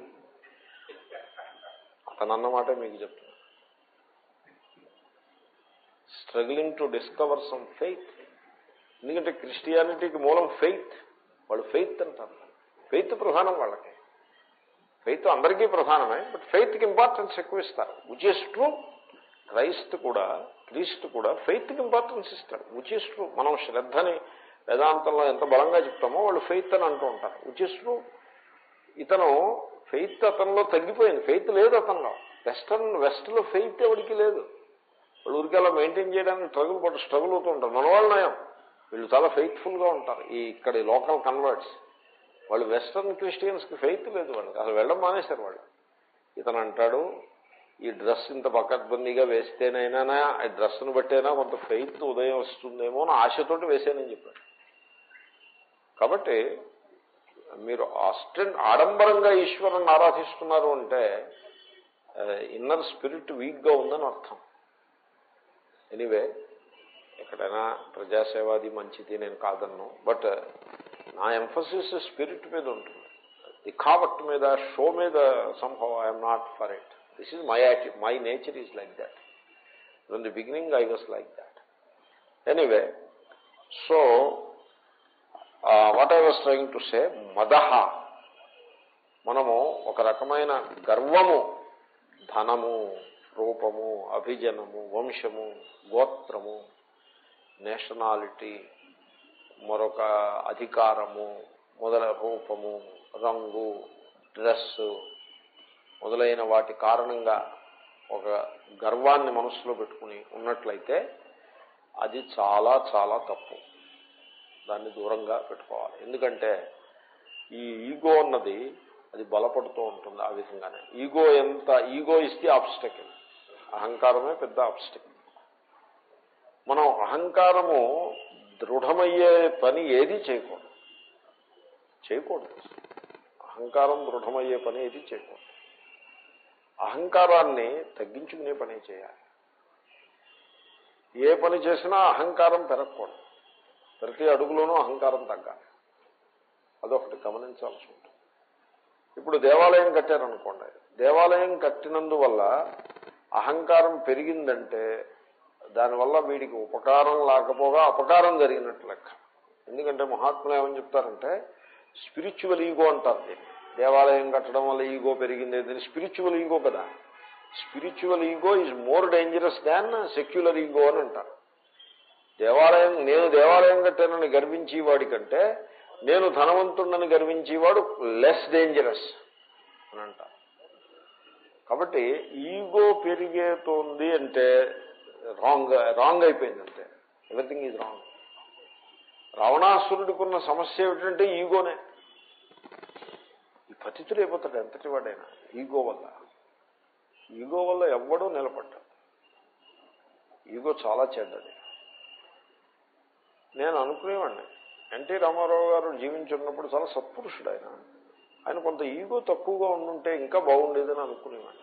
అతను అన్నమాట మీకు చెప్తున్నా struggling to discover some faith ఎందుకంటే క్రిస్టియానిటీకి మూలం ఫెయిత్ వాళ్ళు ఫెయిత్ అంటారు ఫెయిత్ ప్రధానం వాళ్ళకి ఫెయిత్ అందరికీ ప్రధానమే బట్ ఫెయిత్కి ఇంపార్టెన్స్ ఎక్కువ ఇస్తారు విచ్ ఇస్ ట్రూ క్రైస్ట్ కూడా క్రీస్తు కూడా ఫెయిత్కి ఇంపార్టెన్స్ ఇస్తాడు విచ్ ఇస్ ట్రూ మనం శ్రద్ధని వేదాంతంలో ఎంత బలంగా చెప్తామో వాళ్ళు ఫెయిత్ అని అంటూ ఉంటారు విచ్ ఇస్ ట్రూ ఇతను ఫెయిత్ అతనిలో తగ్గిపోయింది ఫెయిత్ లేదు అతనిలో వెస్టర్న్ వెస్ట్లో ఫెయిత్ ఎవరికి లేదు వాళ్ళు ఊరికి అలా మెయింటైన్ చేయడానికి స్ట్రగుల్ పట్టు స్ట్రగుల్ అవుతూ ఉంటారు మన వాళ్ళు నయం వీళ్ళు చాలా ఫెయిత్ఫుల్ గా ఉంటారు ఈ ఇక్కడ లోకల్ కన్వర్ట్స్ వాళ్ళు వెస్టర్న్ క్రిస్టియన్స్ కి ఫెయిత్ లేదు వాళ్ళకి అసలు వెళ్ళడం మానేశారు వాళ్ళు ఇతను అంటాడు ఈ డ్రెస్ ఇంత పకడ్బందీగా వేస్తేనైనా ఈ డ్రెస్ను బట్టైనా కొంత ఫెయిత్ ఉదయం వస్తుందేమో అని ఆశతోటి వేసానని చెప్పాడు కాబట్టి మీరు ఆస్టెంట్ ఆడంబరంగా ఈశ్వరుని ఆరాధిస్తున్నారు అంటే ఇన్నర్ స్పిరిట్ వీక్ గా ఉందని అర్థం ఎనీవే ఎక్కడైనా ప్రజాసేవాది మంచిది నేను కాదన్ను బట్ నా ఎంఫసిస్ స్పిరిట్ మీద ఉంటుంది దిఖావట్ మీద షో మీద సంభవ్ I'm not for it this is my యాటి my nature is like that from the beginning I was like that anyway so what I was trying to say మదహ మనము ఒక రకమైన గర్వము ధనము రూపము అభిజనము వంశము గోత్రము నేషనాలిటీ మరొక అధికారము మొదల రూపము రంగు డ్రెస్సు మొదలైన వాటి కారణంగా ఒక గర్వాన్ని మనసులో పెట్టుకుని ఉన్నట్లయితే అది చాలా చాలా తప్పు దాన్ని దూరంగా పెట్టుకోవాలి ఎందుకంటే ఈ ఈగో అన్నది అది బలపడుతూ ఉంటుంది ఆ విధంగానే ఈగో ఎంత ఈగో ఇస్ ది ఆబ్స్టకిల్ అహంకారమే పెద్ద ఆబ్స్టకిల్ మనం అహంకారము దృఢమయ్యే పని ఏది చేయకూడదు చేయకూడదు అహంకారం దృఢమయ్యే పని ఏది చేయకూడదు అహంకారాన్ని తగ్గించుకునే పని చేయాలి ఏ పని చేసినా అహంకారం పెరగకూడదు ప్రతి అడుగులోనూ అహంకారం తగ్గాలి అదొకటి గమనించాల్సి ఉంటుంది ఇప్పుడు దేవాలయం కట్టారనుకోండి దేవాలయం కట్టినందువల్ల అహంకారం పెరిగిందంటే దానివల్ల వీడికి ఉపకారం లేకపోగా అపకారం జరిగినట్లు లెక్క ఎందుకంటే మహాత్ములు ఏమని చెప్తారంటే స్పిరిచువల్ ఈగో అంటారు దీన్ని దేవాలయం కట్టడం వల్ల ఈగో పెరిగింది దీని స్పిరిచువల్ ఈగో కదా spiritual ego is more dangerous than secular ego అని అంటారు దేవాలయం నేను దేవాలయం కట్టానని గర్వించి వాడి కంటే నేను ధనవంతుడని గర్వించేవాడు లెస్ డేంజరస్ అని అంటారు కాబట్టి ఈగో పెరిగేతోంది అంటే రాంగ్ రాంగ్ అయిపోయింది అంతే ఎవ్రీథింగ్ ఈజ్ రాంగ్ రావణాసురుడికున్న సమస్య ఏమిటంటే ఈగోనే ఈ పతితుడు అయిపోతాడు ఎంతటి వాడైనా ఈగో వల్ల ఈగో వల్ల ఎవ్వడూ నిలబడ్డాడు ఈగో చాలా చెడ్డది నేను అనుకునేవాడిని ఎన్టీ రామారావు గారు జీవించున్నప్పుడు చాలా సత్పురుషుడు ఆయన ఆయన కొంత ఈగో తక్కువగా ఉండుంటే ఇంకా బాగుండేదని అనుకునేవాడిని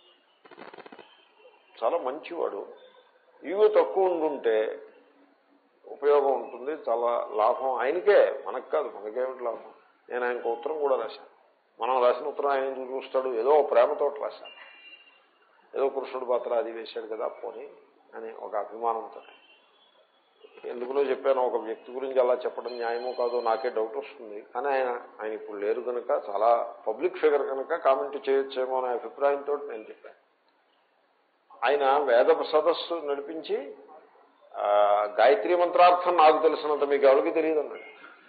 చాలా మంచివాడు ఈగో తక్కువ ఉండుంటే ఉపయోగం ఉంటుంది చాలా లాభం ఆయనకే మనకు కాదు మనకేమిటి లాభం నేను ఆయనకు ఉత్తరం కూడా రాశాను మనం రాసిన ఉత్తరం ఆయన ఎందుకు చూస్తాడు ఏదో ప్రేమతో రాశాను ఏదో కృష్ణుడు పాత్ర అది వేశాడు కదా పోని అని ఒక అభిమానంతో ఎందుకునో చెప్పాను ఒక వ్యక్తి గురించి అలా చెప్పడం న్యాయమో కాదో నాకే డౌట్ వస్తుంది కానీ ఆయన ఆయన ఇప్పుడు లేరు కనుక చాలా పబ్లిక్ ఫిగర్ కనుక కామెంట్ చేయొచ్చేమో అనే అభిప్రాయంతో నేను చెప్పాను ఆయన వేద సదస్సు నడిపించి ఆ, గాయత్రి మంత్రార్థం నాకు తెలిసినంత మీకు ఎవరికి తెలియదు అన్నాడు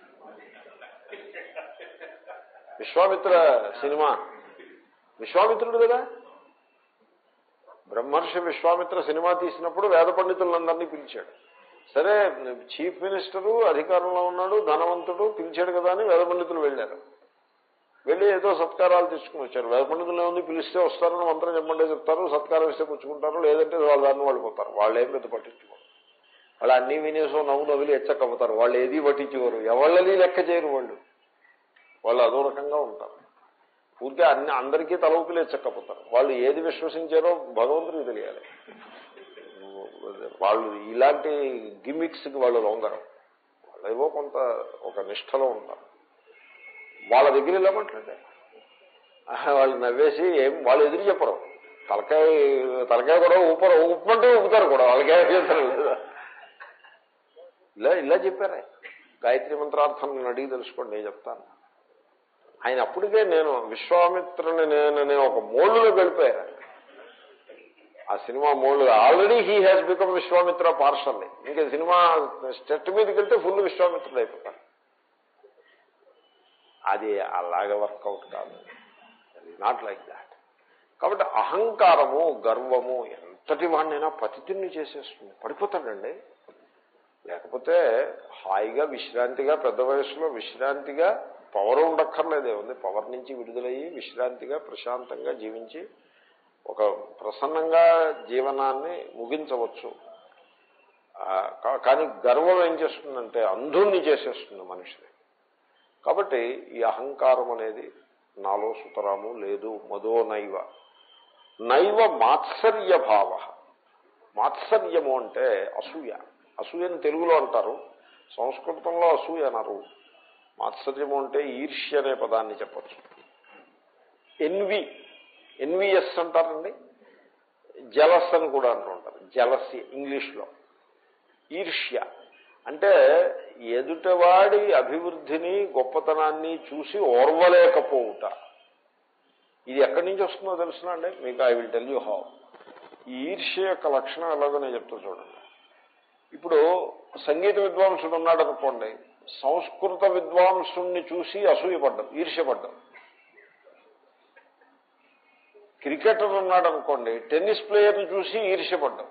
విశ్వామిత్ర సినిమా విశ్వామిత్రుడు కదా బ్రహ్మర్షి విశ్వామిత్ర సినిమా తీసినప్పుడు వేద పండితులందరినీ పిలిచాడు సరే చీఫ్ మినిస్టరు అధికారంలో ఉన్నాడు ధనవంతుడు పిలిచాడు కదా అని వేద పండితులు వెళ్ళారు వెళ్ళి ఏదో సత్కారాలు తీసుకుని వచ్చారు వేద పండితులు ఏముంది పిలిస్తే వస్తారని మంత్రం చెప్పండి చెప్తారు సత్కారం ఇస్తే పుచ్చుకుంటారు లేదంటే వాళ్ళ దాన్ని వాళ్ళు పోతారు వాళ్ళు ఏం పెద్ద పట్టించుకోరు వాళ్ళు అన్ని వినేసో నవ్వు నవ్వులు ఎచ్చకపోతారు వాళ్ళు ఏది పట్టించుకోరు ఎవళ్ళని లెక్క చేయరు వాళ్ళు వాళ్ళు అదో రకంగా ఉంటారు ఊరికే అన్ని అందరికీ తలవుకులు ఎచ్చకపోతారు వాళ్ళు ఏది విశ్వసించారో భగవంతుడికి తెలియాలి వాళ్ళు ఇలాంటి గిమిక్స్కి వాళ్ళు లొంగరు వాళ్ళు ఏవో కొంత ఒక నిష్టలో ఉంటారు వాళ్ళ దగ్గర ఇలా మాట్లాడే వాళ్ళు నవ్వేసి ఏం వాళ్ళు ఎదురు చెప్పరు తలకాయ తలకాయ కూడా ఊపరు ఊపమంటే ఊపుతారు కూడా వాళ్ళకి ఏం చేస్తారు ఇలా ఇలా చెప్పారే గాయత్రి మంత్రార్థం నేను అడిగి తెలుసుకోండి నేను చెప్తాను ఆయన అప్పటికే నేను విశ్వామిత్రుని నేననే ఒక మోల్డ్లో వెళ్ళిపోయారు ఆ cinema mould already he has become Vishwamitra partially ఇంకా సినిమా స్టెట్ మీదకి వెళ్తే ఫుల్ విశ్వామిత్రుడు అయిపోతారు అది అలాగ వర్కౌట్ కాదు నాట్ లైక్ దాట్ కాబట్టి అహంకారము గర్వము ఎంతటి వాడినైనా పతితిని చేసేస్తుంది పడిపోతాడండి లేకపోతే హాయిగా విశ్రాంతిగా పెద్ద వయసులో విశ్రాంతిగా పవర్ ఉండక్కర్లేదే ఉంది పవర్ నుంచి విడుదలయ్యి విశ్రాంతిగా ప్రశాంతంగా జీవించి ఒక ప్రసన్నంగా జీవనాన్ని ముగించవచ్చు ఆ, కా- కానీ గర్వం ఏం చేస్తుందంటే అంధుణ్ణి చేసేస్తుంది మనిషిని కాబట్టి ఈ అహంకారం అనేది నాలో సుతరాము లేదు మదో నైవ నైవ మాత్సర్య భావ మాత్సర్యము అంటే అసూయ అసూయని తెలుగులో అంటారు సంస్కృతంలో అసూయ అన్నారు మాత్సర్యము అంటే ఈర్ష్య అనే పదాన్ని చెప్పచ్చు ఎన్వి ఎన్విఎస్ అంటారండి జలస్ అని కూడా అంటూ ఉంటారు జలసి ఇంగ్లీష్లో ఈర్ష్య అంటే ఎదుటవాడి అభివృద్ధిని గొప్పతనాన్ని చూసి ఓర్వలేకపోవుట ఇది ఎక్కడి నుంచి వస్తుందో తెలుసునా అండి మీకు I will tell you how ఈ ఈర్ష్య యొక్క లక్షణం ఎలాగో నేను చెప్తా చూడండి ఇప్పుడు సంగీత విద్వాంసుడు ఉన్నాడు అనుకోండి సంస్కృత విద్వాంసుణ్ణి చూసి అసూయపడ్డం ఈర్ష్యపడ్డం క్రికెటర్ ఉన్నాడు అనుకోండి టెన్నిస్ ప్లేయర్ని చూసి ఈర్ష్యపడ్డం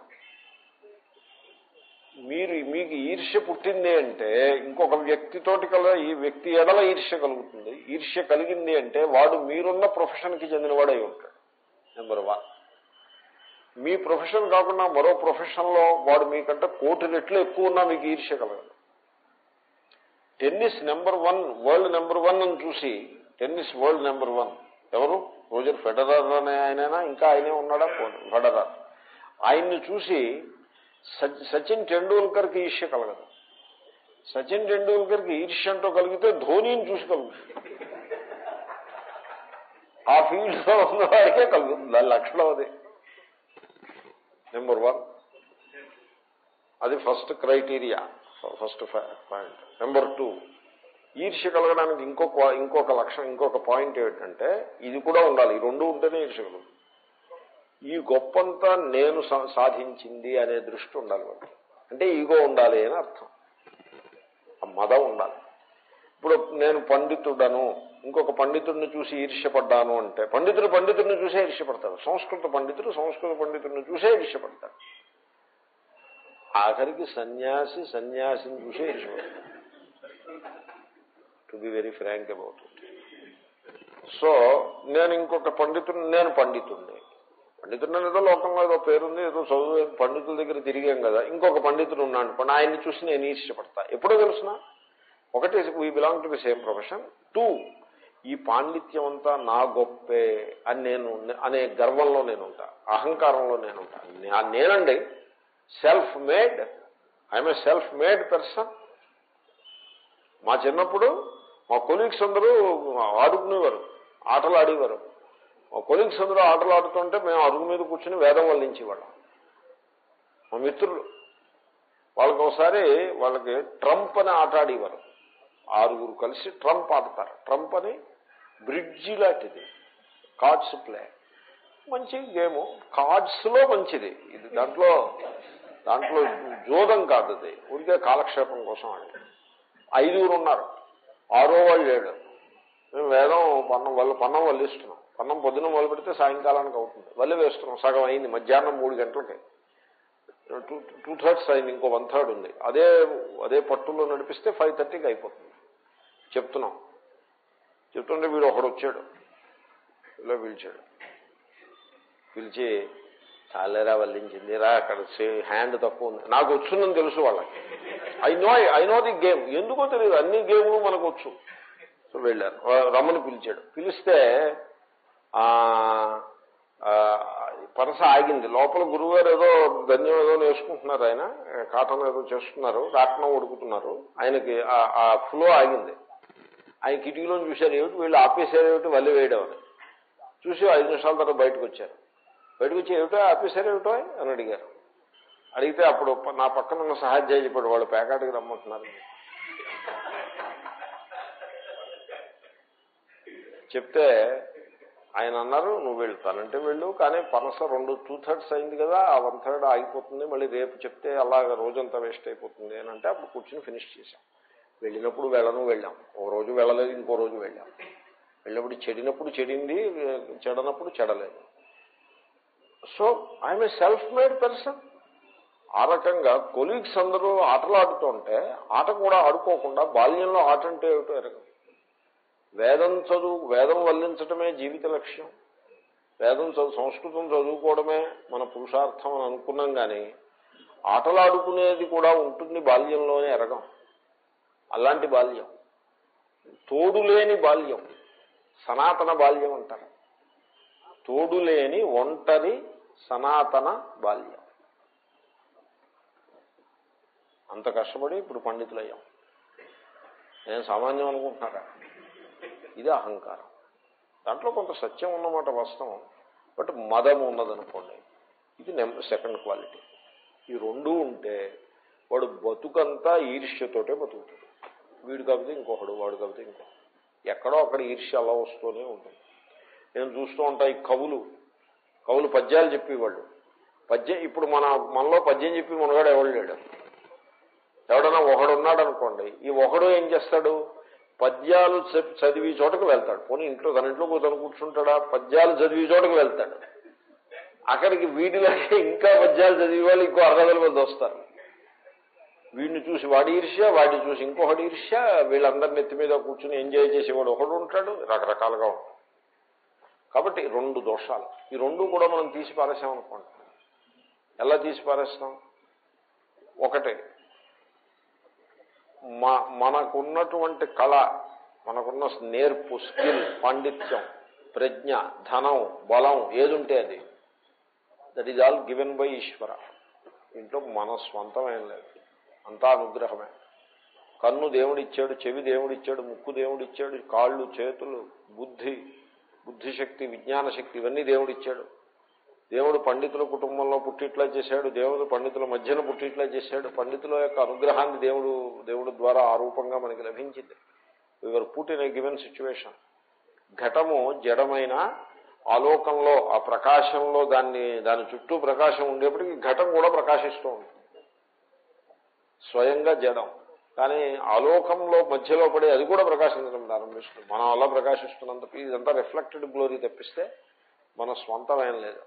మీరు మీకు ఈర్ష్య పుట్టింది అంటే ఇంకొక వ్యక్తితోటి కల ఈ వ్యక్తి ఎడల ఈర్ష్య కలుగుతుంది ఈర్ష్య కలిగింది అంటే వాడు మీరున్న ప్రొఫెషన్కి చెందినవాడై ఉంటాడు నెంబర్ వన్ మీ ప్రొఫెషన్ కాకుండా మరో ప్రొఫెషన్లో వాడు మీకంటే కోటి రెట్లు ఎక్కువ ఉన్నా మీకు ఈర్ష్య కలగదు tennis number one world number one అని చూసి టెన్నిస్ వరల్డ్ నెంబర్ వన్ ఎవరు రోజర్ ఫెడరర్ అనే ఆయనైనా ఇంకా ఆయనే ఉన్నాడా ఫెడరర్ ఆయన్ని చూసి సచ్- సచిన్ టెండూల్కర్కి ఈర్ష్య కలగదు సచిన్ టెండూల్కర్కి ఈర్ష్య అంటూ కలిగితే ధోనిని చూసి కలుగుతుంది ఆ ఫీల్డ్ లో ఉన్న వారికే కలుగుతుంది దాని లక్షణం అది నెంబర్ వన్ అది first criteria first point number two ఈర్ష్య కలగడానికి ఇంకొక ఇంకొక లక్షణం ఇంకొక పాయింట్ ఏమిటంటే ఇది కూడా ఉండాలి ఈ రెండు ఉంటేనే ఈర్ష్య కలుగుతుంది ఈ గొప్పంతా నేను సా- సాధించింది అనే దృష్టి ఉండాలి వాళ్ళకి అంటే ఈగో ఉండాలి అని అర్థం ఆ మదం ఉండాలి ఇప్పుడు నేను పండితుడను ఇంకొక పండితుడిని చూసి ఈర్ష్యపడ్డాను అంటే పండితుడు పండితుడిని చూసే ఈర్ష్యపడతాడు సంస్కృత పండితుడు సంస్కృత పండితుడిని చూసే ఈర్ష్యపడతాడు ఆఖరికి సన్యాసి సన్యాసిని చూసే ఈర్ష్యపడతాడు to be very frank about it so నేను ఇంకొక పండితుడిని నేను పండితుడిని పండితుడిని ఏదో లోకంలో ఏదో పేరుంది ఏదో చదువు పండితుల దగ్గర తిరిగాం కదా ఇంకొక పండితుడు ఉన్నాడు పండి ఆయన్ని చూసి నేను ఈర్ష్యపడతా ఎప్పుడో తెలుసిన ఒకటి we belong to the same profession too ఈ పాండిత్యం అంతా నా గొప్పే అని నేను అనే గర్వంలో నేను ఉంటా అహంకారంలో నేను ఉంటా నే- నేనండి self made I'm a self made person మా చిన్నప్పుడు మా కొలీగ్స్ అందరూ ఆడుకునేవారు ఆటలు ఆడేవారు మా కొలీగ్స్ అందరూ ఆటలు ఆడుతుంటే మేము అరుగు మీద కూర్చుని వేదం వల్లించేవాళ్ళం మా మిత్రులు వాళ్ళకి ఒకసారి వాళ్ళకి ట్రంప్ అని ఆట ఆడేవారు ఆరుగురు కలిసి ట్రంప్ ఆడతారు ట్రంప్ అని బ్రిడ్జి లాంటిది కార్డ్స్ ప్లే మంచి గేమ్ కార్డ్స్ లో మంచిది ఇది దాంట్లో దాంట్లో జోదం కాదు అది ఊరికే కాలక్షేపం కోసం ఆడి ఐదుగురు ఉన్నారు ఆరో వాళ్ళు లేడు మేము వేదం పన్నం వల్ల పన్నం వల్లిస్తున్నాం పన్నం పొద్దున మొదలు పెడితే సాయంకాలానికి అవుతుంది వల్లి వేస్తున్నాం సగం అయింది మధ్యాహ్నం మూడు గంటలకి టూ టూ థర్డ్స్ అయింది ఇంకో వన్ థర్డ్ ఉంది అదే అదే పట్టులో నడిపిస్తే ఫైవ్ థర్టీకి అయిపోతుంది చెప్తున్నాం చెప్తుంటే వీడు ఒకడు వచ్చాడు ఇలా పిలిచాడు పిలిచి చాలేరా వల్లించింది రా అక్కడ హ్యాండ్ తక్కువ ఉంది నాకు వచ్చుందని తెలుసు వాళ్ళకి I know I know the game ఎందుకో తెలియదు అన్ని గేమ్లు మనకు వచ్చు సో వెళ్ళారు వా- రమ్మని పిలిచాడు పిలిస్తే ఆ ఆ, పరస ఆగింది లోపల గురువుగారు ఏదో ధన్యం ఏదో నేర్చుకుంటున్నారు ఆయన కాటన్ ఏదో చేస్తున్నారు రాట్నం ఉడుకుతున్నారు ఆయనకి ఆ- ఆ ఫ్లో ఆగింది ఆయన కిటికీలో చూశారు ఏమిటి వీళ్ళు ఆపేశారు ఏమిటి వల్లి వేయడం అని చూసి ఐదు నిమిషాల తర్వాత బయటకు వచ్చారు బయటకు వచ్చి ఏమిటో ఆపేశారు ఏమిటో అని అడిగారు అడిగితే అప్పుడు ప- నా పక్కన ఉన్న సహాధ్యాయ చెప్పాడు వాళ్ళు పేకాటికి రమ్మంటున్నారు చెప్తే ఆయన అన్నారు నువ్వు వెళ్తానంటే వెళ్ళు కానీ పనస రెండు టూ థర్డ్స్ అయింది కదా ఆ వన్ థర్డ్ ఆగిపోతుంది మళ్ళీ రేపు చెప్తే అలాగ రోజంతా వేస్ట్ అయిపోతుంది అని అంటే అప్పుడు కూర్చుని ఫినిష్ చేశాం వెళ్ళినప్పుడు వెళ్ళను వెళ్ళాం ఓ రోజు వెళ్ళలేదు ఇంకో రోజు వెళ్ళాం వెళ్ళినప్పుడు చెడినప్పుడు చెడింది చెడనప్పుడు చెడలేదు so I'm a self made person ఆ రకంగా కొలీగ్స్ అందరూ ఆటలు ఆడుతుంటే ఆట కూడా ఆడుకోకుండా బాల్యంలో ఆట అంటే ఏమిటో ఎరగదు వేదం చదువు వేదం వల్లించడమే జీవిత లక్ష్యం వేదం చదువు సంస్కృతం చదువుకోవడమే మన పురుషార్థం అని అనుకున్నాం కానీ ఆటలాడుకునేది కూడా ఉంటుంది బాల్యంలోనే ఎరగం అలాంటి బాల్యం తోడులేని బాల్యం సనాతన బాల్యం అంటారు తోడులేని ఒంటరి సనాతన బాల్యం అంత కష్టపడి ఇప్పుడు పండితులయ్యాం నేను సామాన్యం అనుకుంటున్నారా ఇది అహంకారం దాంట్లో కొంత సత్యం ఉన్నమాట వాస్తవం బట్ మదం ఉన్నదనుకోండి ఇది సెకండ్ క్వాలిటీ ఈ రెండు ఉంటే వాడు బతుకంతా ఈర్ష్యతోటే బతుకుతాడు వీడు కాకపోతే ఇంకొకడు వాడు కాకపోతే ఇంకొకడు ఎక్కడో అక్కడ ఈర్ష్య అలా వస్తూనే ఉంటుంది నేను చూస్తూ ఉంటా ఈ కవులు కవులు పద్యాలు చెప్పేవాళ్ళు పద్యం ఇప్పుడు మన మనలో పద్యం చెప్పి మనగాడు ఎవడు లేడు ఎవడన్నా ఒకడు ఉన్నాడు అనుకోండి ఈ ఒకడు ఏం చేస్తాడు పద్యాలు చెప్- చదివి చోటకు వెళ్తాడు పోనీ ఇంట్లో తన ఇంట్లో తను కూర్చుంటాడా పద్యాలు చదివి చోటకు వెళ్తాడు అక్కడికి వీటిలోకి ఇంకా పద్యాలు చదివి వాళ్ళు ఇంకో అరవై మంది వస్తారు వీడిని చూసి వాడి ఈర్ష్య వాడిని చూసి ఇంకొకటి ఈర్ష్య వీళ్ళందరి నెత్తి మీద కూర్చుని ఎంజాయ్ చేసేవాడు ఒకడు ఉంటాడు రకరకాలుగా ఉంటాడు కాబట్టి రెండు దోషాలు ఈ రెండు కూడా మనం తీసి పారేసామనుకోండి ఎలా తీసి పారేస్తాం ఒకటి మ- మనకున్నటువంటి కళ మనకున్న నేర్పు స్కిల్ పాండిత్యం ప్రజ్ఞ ధనం బలం ఏదుంటే అది that is all given by Ishwara ఇంట్లో మన స్వంతమేం లేదు అంతా అనుగ్రహమే కన్ను దేవుడిచ్చాడు చెవి దేవుడిచ్చాడు ముక్కు దేవుడిచ్చాడు కాళ్ళు చేతులు బుద్ధి బుద్ధిశక్తి విజ్ఞాన శక్తి ఇవన్నీ దేవుడిచ్చాడు దేవుడు పండితుల కుటుంబంలో పుట్టిట్లా చేశాడు దేవుడు పండితుల మధ్యన పుట్టిట్లా చేశాడు పండితుల యొక్క అనుగ్రహాన్ని దేవుడు దేవుడు ద్వారా ఆరూపంగా మనకి లభించింది wherever put in a given situation ఘటము జడమైన ఆలోకంలో ఆ ప్రకాశంలో దాన్ని దాని చుట్టూ ప్రకాశం ఉండేప్పటికీ ఘటం కూడా ప్రకాశిస్తూ ఉంటుంది స్వయంగా జడం కానీ ఆలోకంలో మధ్యలో పడి అది కూడా ప్రకాశించడం ప్రారంభిస్తుంది మనం అలా ప్రకాశిస్తున్నంత ఇదంతా రిఫ్లెక్టెడ్ గ్లోరీ తప్పిస్తే మన స్వంతమేం లేదు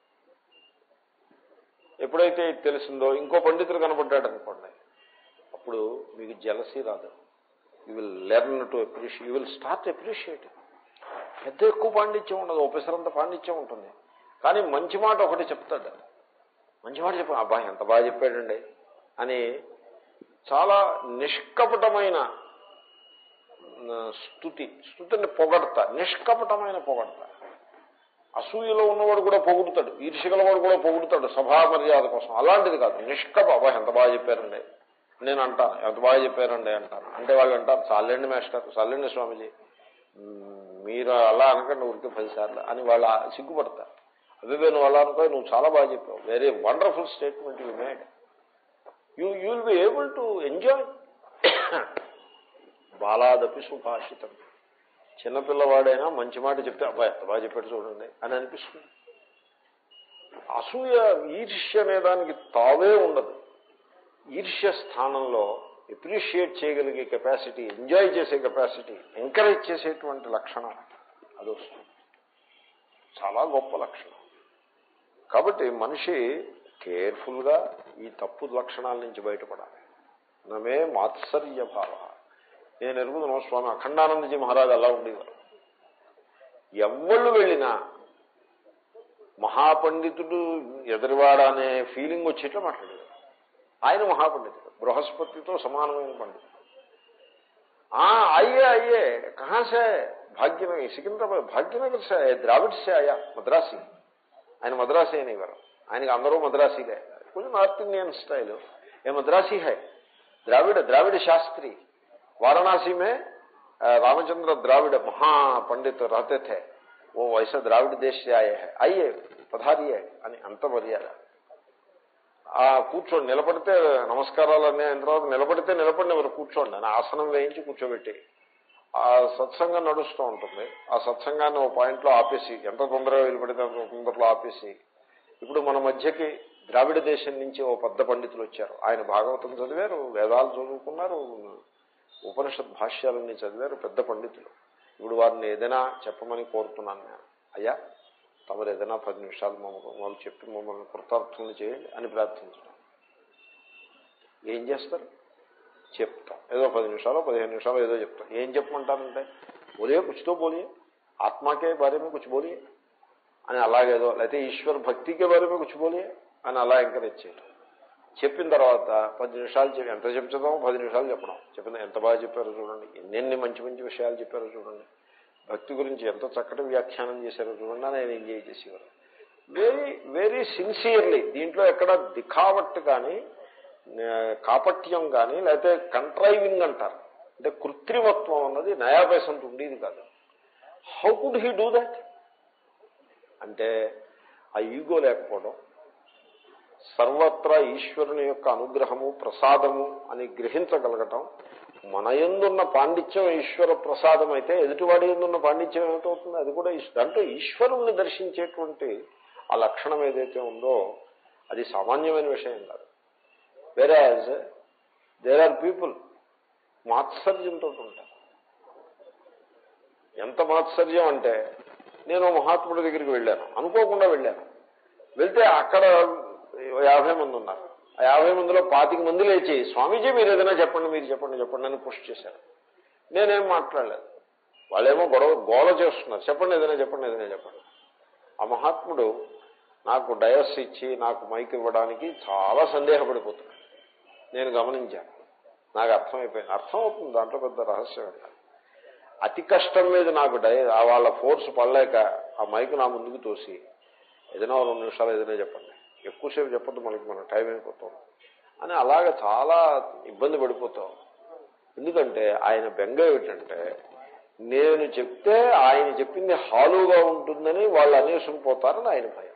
ఎప్పుడైతే ఇది తెలిసిందో ఇంకో పండితుడు కనపడ్డాడు అనుకోండి అప్పుడు మీకు జలసీ రాదు you will learn to appreciate you will start appreciate పెద్ద ఎక్కువ పాండిత్యం ఉండదు ఒకసారంత పాండిత్యం ఉంటుంది కానీ మంచి మాట ఒకటి చెప్తాడు మంచి మాట చెప్ప అబ్బాయి ఎంత బాగా చెప్పాడండి అని చాలా నిష్కపటమైన ఆ, స్థుతి స్థుతి అంటే పొగడత నిష్కపటమైన పొగడత అసూయలో ఉన్నవాడు కూడా పొగుడుతాడు ఈర్షిగల వాడు కూడా పొగుడుతాడు సభా మర్యాద కోసం అలాంటిది కాదు నిష్కప అబ్బా ఎంత బాగా చెప్పారండి నేను అంటాను ఎంత బాగా చెప్పారండి అంటాను అంటే వాళ్ళు అంటారు చాలండి మాస్టర్ చాలండి స్వామిజీ మ్మ్, మీరు అలా అనకండి ఊరికి పదిసార్లు అని వాళ్ళు ఆ- సిగ్గుపడతారు అదే నువ్వు అలా అనుకో నువ్వు చాలా బాగా చెప్పావు very wonderful statement you made you you will be able to enjoy బాలాదపి సుభాషితం చిన్నపిల్లవాడైనా మంచి మాట చెప్తే అబ్బాయి ఎంత బాగా చెప్పాడు చూడండి అని అనిపిస్తుంది అసూయ ఈర్ష్య అనే దానికి తావే ఉండదు ఈర్ష్య స్థానంలో ఎప్రిషియేట్ చేయగలిగే కెపాసిటీ ఎంజాయ్ చేసే కెపాసిటీ ఎంకరేజ్ చేసేటువంటి లక్షణం అది వస్తుంది చాలా గొప్ప లక్షణం కాబట్టి మనిషి కేర్ఫుల్గా ఈ తప్పు లక్షణాల నుంచి బయటపడాలి నమే మాత్సర్య భావ నేను ఎరుగుతున్నాను స్వామి అఖండానందజీ మహారాజు అలా ఉండేవారు ఎవళ్ళు వెళ్ళినా మహాపండితుడు ఎదురువాడ అనే ఫీలింగ్ వచ్చేట్లా మాట్లాడేవారు ఆయన మహాపండితుడు బృహస్పతితో సమానమైన పండితుడు అయ్యే అయ్యే కహా సే భాగ్యనగర్ సికింద్రాబాద్ భాగ్యనగర్ సే ద్రావిడ్ సే ఆయా మద్రాసి ఆయన మద్రాసి అనేవారు ఆయనకి అందరూ మద్రాసీలే కొంచెం నార్త్ ఇండియన్ స్టైల్ ఏ మద్రాसी है द्राविड द्राविड शास्त्री वाराणसी में रामचंद्र द्राविड महापंडित रहते थे वो वैसे द्राविड देश से आए हैं आइए पधारिए అని అంత మర్యాద ఆ కూర్చోండి నిలబడితే నమస్కారాలు అన్నీ అయిన తర్వాత నిలబడితే నిలబడిన ఎవరు కూర్చోండి అని ఆసనం వేయించి కూర్చోబెట్టి ఆ సత్సంగం నడుస్తూ ఉంటుంది ఆ సత్సంగాన్ని ఓ పాయింట్లో ఆపేసి ఎంత తొందరగా వెళ్ళిపడితే అంత తొందరలో ఆపేసి ఇప్పుడు మన మధ్యకి ద్రావిడ దేశం నుంచి ఓ పెద్ద పండితులు వచ్చారు ఆయన భాగవతం చదివారు వేదాలు చదువుకున్నారు ఉపనిషత్ భాష్యాలన్నీ చదివారు పెద్ద పండితులు ఇప్పుడు వారిని ఏదైనా చెప్పమని కోరుతున్నాను నేను అయ్యా తమరు ఏదైనా పది నిమిషాలు మమ్మల్ని వాళ్ళు చెప్పి మమ్మల్ని కృతార్థులు చేయండి అని ప్రార్థించడం ఏం చేస్తారు చెప్తాం ఏదో పది నిమిషాలు పదిహేను నిమిషాలు ఏదో చెప్తాం ఏం చెప్పమంటారంటే బోలియే కుచ్చుతో బోలియే ఆత్మాకే బారే में कुछ बोलिए అని అలాగేదో లేకపోతే ఈశ్వర్ భక్తికే బారే में कुछ बोलिए అని అలా ఎంకరేజ్ చేయడం చెప్పిన తర్వాత పది నిమిషాలు చెప్పి ఎంత చెప్తామో పది నిమిషాలు చెప్పడం చెప్పిన ఎంత బాగా చెప్పారో చూడండి ఎన్నెన్ని మంచి మంచి విషయాలు చెప్పారో చూడండి భక్తి గురించి ఎంత చక్కటి వ్యాఖ్యానం చేశారో చూడండి అని ఆయన ఎంజాయ్ చేసేవారు వెరీ వెరీ సిన్సియర్లీ దీంట్లో ఎక్కడ దిఖావట్ కానీ కాపట్యం కానీ లేకపోతే కంట్రైవింగ్ అంటారు అంటే కృత్రిమత్వం అన్నది నయాపైసంత ఉండేది కాదు how could he do that అంటే ఆ ఈగో లేకపోవడం సర్వత్రా ఈశ్వరుని యొక్క అనుగ్రహము ప్రసాదము అని గ్రహించగలగటం మన ఎందున్న పాండిత్యం ఈశ్వర ప్రసాదం అయితే ఎదుటివాడి ఎందున్న పాండిత్యం ఏమిటవుతుంది అది కూడా దాంట్లో ఈశ్వరుణ్ణి దర్శించేటువంటి ఆ లక్షణం ఏదైతే ఉందో అది సామాన్యమైన విషయం కాదు వెరాజ్ దేర్ ఆర్ పీపుల్ మాత్సర్యంతో ఉంటారు ఎంత మాత్సర్యం అంటే నేను మహాత్ముడి దగ్గరికి వెళ్ళాను అనుకోకుండా వెళ్ళాను వెళ్తే అక్కడ యాభై మంది ఉన్నారు ఆ యాభై మందిలో పాతిక మంది లేచి స్వామీజీ మీరు ఏదైనా చెప్పండి మీరు చెప్పండి చెప్పండి అని పుష్ చేశారు నేనేం మాట్లాడలేదు వాళ్ళేమో గొడవ గోల చేస్తున్నారు చెప్పండి ఏదైనా చెప్పండి ఏదైనా చెప్పండి ఆ మహాత్ముడు నాకు డయస్ ఇచ్చి నాకు మైక్ ఇవ్వడానికి చాలా సందేహపడిపోతున్నాడు నేను గమనించాను నాకు అర్థమైపోయింది అర్థం అవుతుంది దాంట్లో పెద్ద రహస్యం కాదు అతి కష్టం మీద నాకు డయ వాళ్ళ ఫోర్స్ పడలేక ఆ మైక్ నా ముందుకు తోసి ఏదైనా రెండు నిమిషాలు ఏదైనా చెప్పండి ఎక్కువసేపు చెప్పొద్దు మనకి మన టైం అయిపోతాం అని అలాగ చాలా ఇబ్బంది పడిపోతాం ఎందుకంటే ఆయన బెంగ ఏమిటంటే నేను చెప్తే ఆయన చెప్పింది హాలుగా ఉంటుందని వాళ్ళు అనేసుకుపోతారని ఆయన భయం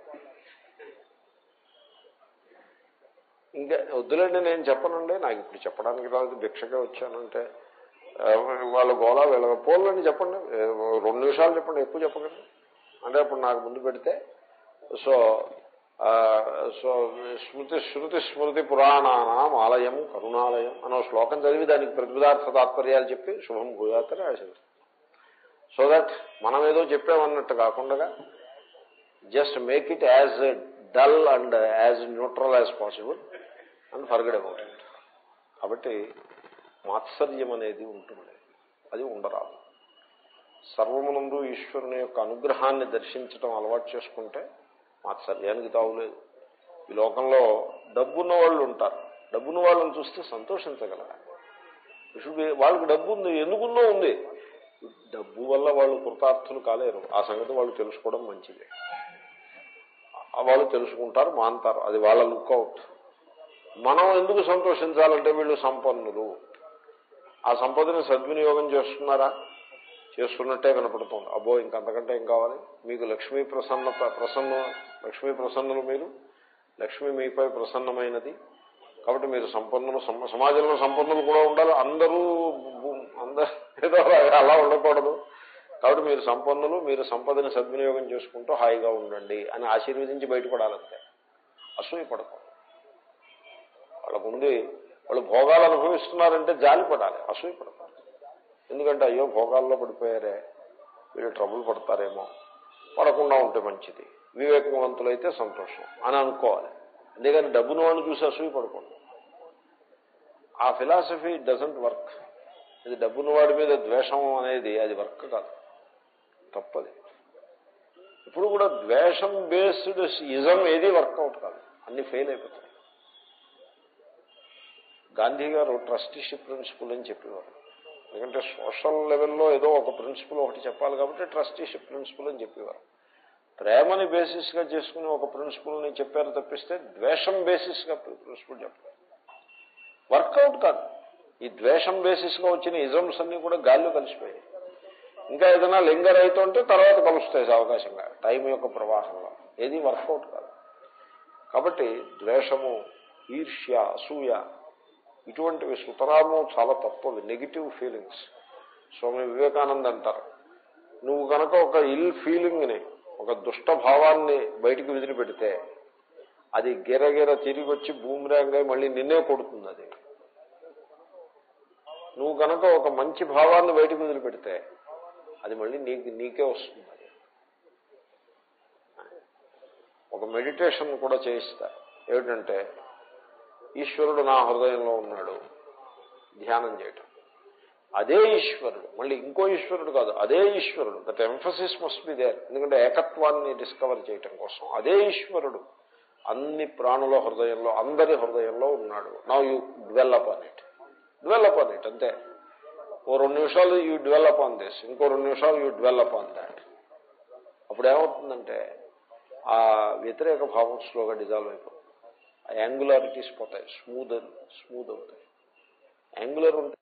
ఇంకా వద్దులేండి నేను చెప్పనండి నాకు ఇప్పుడు చెప్పడానికి రాదు భిక్షగా వచ్చానంటే వాళ్ళ గోళ వీళ్ళ పోలని చెప్పండి రెండు నిమిషాలు చెప్పండి ఎక్కువ చెప్పకండి అంటే అప్పుడు నాకు ముందు పెడితే సో సో స్మృతి శృతి స్మృతి పురాణానాం ఆలయం కరుణాలయం అనే శ్లోకం చదివి దానికి ప్రతిపదార్థ తాత్పర్యాలు చెప్పి శుభం భూయాతని ఆశిస్తాం సో దట్ మనం ఏదో చెప్పామన్నట్టు కాకుండా just make it as dull and as neutral as possible and forget about it కాబట్టి మాత్సర్యం అనేది ఉంటుంది అది ఉండరాదు సర్వమునందు ఈశ్వరుని యొక్క అనుగ్రహాన్ని దర్శించడం అలవాటు చేసుకుంటే మాత్సర్యానికి తావులేదు ఈ లోకంలో డబ్బున్న వాళ్ళు ఉంటారు డబ్బున్న వాళ్ళని చూస్తే సంతోషించగలరా వాళ్ళకి డబ్బు ఉంది ఎందుకుందో ఉంది డబ్బు వల్ల వాళ్ళు కృతార్థులు కాలేరు ఆ సంగతి వాళ్ళు తెలుసుకోవడం మంచిదే వాళ్ళు తెలుసుకుంటారు మాంతారు అది వాళ్ళ లుక్అవుట్ మనం ఎందుకు సంతోషించాలంటే వీళ్ళు సంపన్నులు ఆ సంపదని సద్వినియోగం చేస్తున్నారా చేస్తున్నట్టే కనపడుతుంది అబ్బో ఇంకంతకంటే ఏం కావాలి మీకు లక్ష్మీ ప్రసన్నత ప్రసన్న లక్ష్మీ ప్రసన్నులు మీరు లక్ష్మి మీపై ప్రసన్నమైనది కాబట్టి మీరు సంపన్నులు సమ- సమాజంలో సంపన్నులు కూడా ఉండాలి అందరూ భూ- అందరూ ఏదో అలా ఉండకూడదు కాబట్టి మీరు సంపన్నులు మీరు సంపదని సద్వినియోగం చేసుకుంటూ హాయిగా ఉండండి అని ఆశీర్వదించి బయటపడాలంతే అసూయ పడకూడదు వాళ్ళకు ఉంది వాళ్ళు భోగాలు అనుభవిస్తున్నారంటే జాలి పడాలి అసూయ పడకూడదు ఎందుకంటే అయ్యో భోగాల్లో పడిపోయారే వీళ్ళు ట్రబుల్ పడతారేమో పడకుండా ఉంటే మంచిది వివేకవంతులైతే సంతోషం అని అనుకోవాలి అంతేగాని డబ్బును వాడిని చూసి అసూయ పడకూడదు ఆ ఫిలాసఫీ డజంట్ వర్క్ ఇది డబ్బును వాడి మీద ద్వేషం అనేది అది వర్క్ కాదు తప్పది ఇప్పుడు కూడా ద్వేషం బేస్డ్ ఇజం ఏది వర్కౌట్ కాదు అన్ని ఫెయిల్ అయిపోతాయి గాంధీ గారు ట్రస్టీషిప్ ప్రిన్సిపల్ అని చెప్పేవారు ఎందుకంటే సోషల్ లెవెల్లో ఏదో ఒక ప్రిన్సిపల్ ఒకటి చెప్పాలి కాబట్టి ట్రస్టీషిప్ ప్రిన్సిపల్ అని చెప్పేవారు ప్రేమని బేసిస్ గా చేసుకుని ఒక ప్రిన్సిపల్ ని చెప్పారు తప్పిస్తే ద్వేషం బేసిస్ గా ప్రిన్సిపల్ చెప్పారు వర్కౌట్ కాదు ఈ ద్వేషం బేసిస్ గా వచ్చిన ఇజమ్స్ అన్ని కూడా గాల్లో కలిసిపోయాయి ఇంకా ఏదైనా లింగర్ అవుతుంటే తర్వాత కలుస్తాయి అవకాశంగా టైం యొక్క ప్రవాహంలో ఏది వర్కౌట్ కాదు కాబట్టి ద్వేషము ఈర్ష్య అసూయ ఇటువంటివి సుతరాము చాలా తప్పవి నెగిటివ్ ఫీలింగ్స్ స్వామి వివేకానంద్ అంటారు నువ్వు కనుక ఒక ఇల్ ఫీలింగ్ ని ఒక దుష్ట భావాన్ని బయటికి విదిలిపెడితే అది గిరగిర తిరిగి వచ్చి బూమిరాంగ్ అయి మళ్ళీ నిన్నే కొడుతుంది అది నువ్వు కనుక ఒక మంచి భావాన్ని బయటికి వదిలిపెడితే అది మళ్ళీ నీకు నీకే వస్తుంది అది ఒక మెడిటేషన్ కూడా చేయిస్తా ఏమిటంటే ఈశ్వరుడు నా హృదయంలో ఉన్నాడు ధ్యానం చేయటం అదే ఈశ్వరుడు మళ్ళీ ఇంకో ఈశ్వరుడు కాదు అదే ఈశ్వరుడు that emphasis must be there ఎందుకంటే ఏకత్వాన్ని డిస్కవర్ చేయటం కోసం అదే ఈశ్వరుడు అన్ని ప్రాణుల హృదయంలో అందరి హృదయంలో ఉన్నాడు నా you develop on it develop on it అంతే ఓ రెండు నిమిషాలు యూ డెవలప్ ఆన్ దిస్ ఇంకో రెండు నిమిషాలు యూ డెవలప్ ఆన్ దాట్ అప్పుడు ఏమవుతుందంటే ఆ వ్యతిరేక భావం స్లోగా డిజాల్వ్ అయిపోతుంది ఆ యాంగులారిటీస్ పోతాయి స్మూద్ స్మూత్ అవుతాయి యాంగులర్ ఉంటే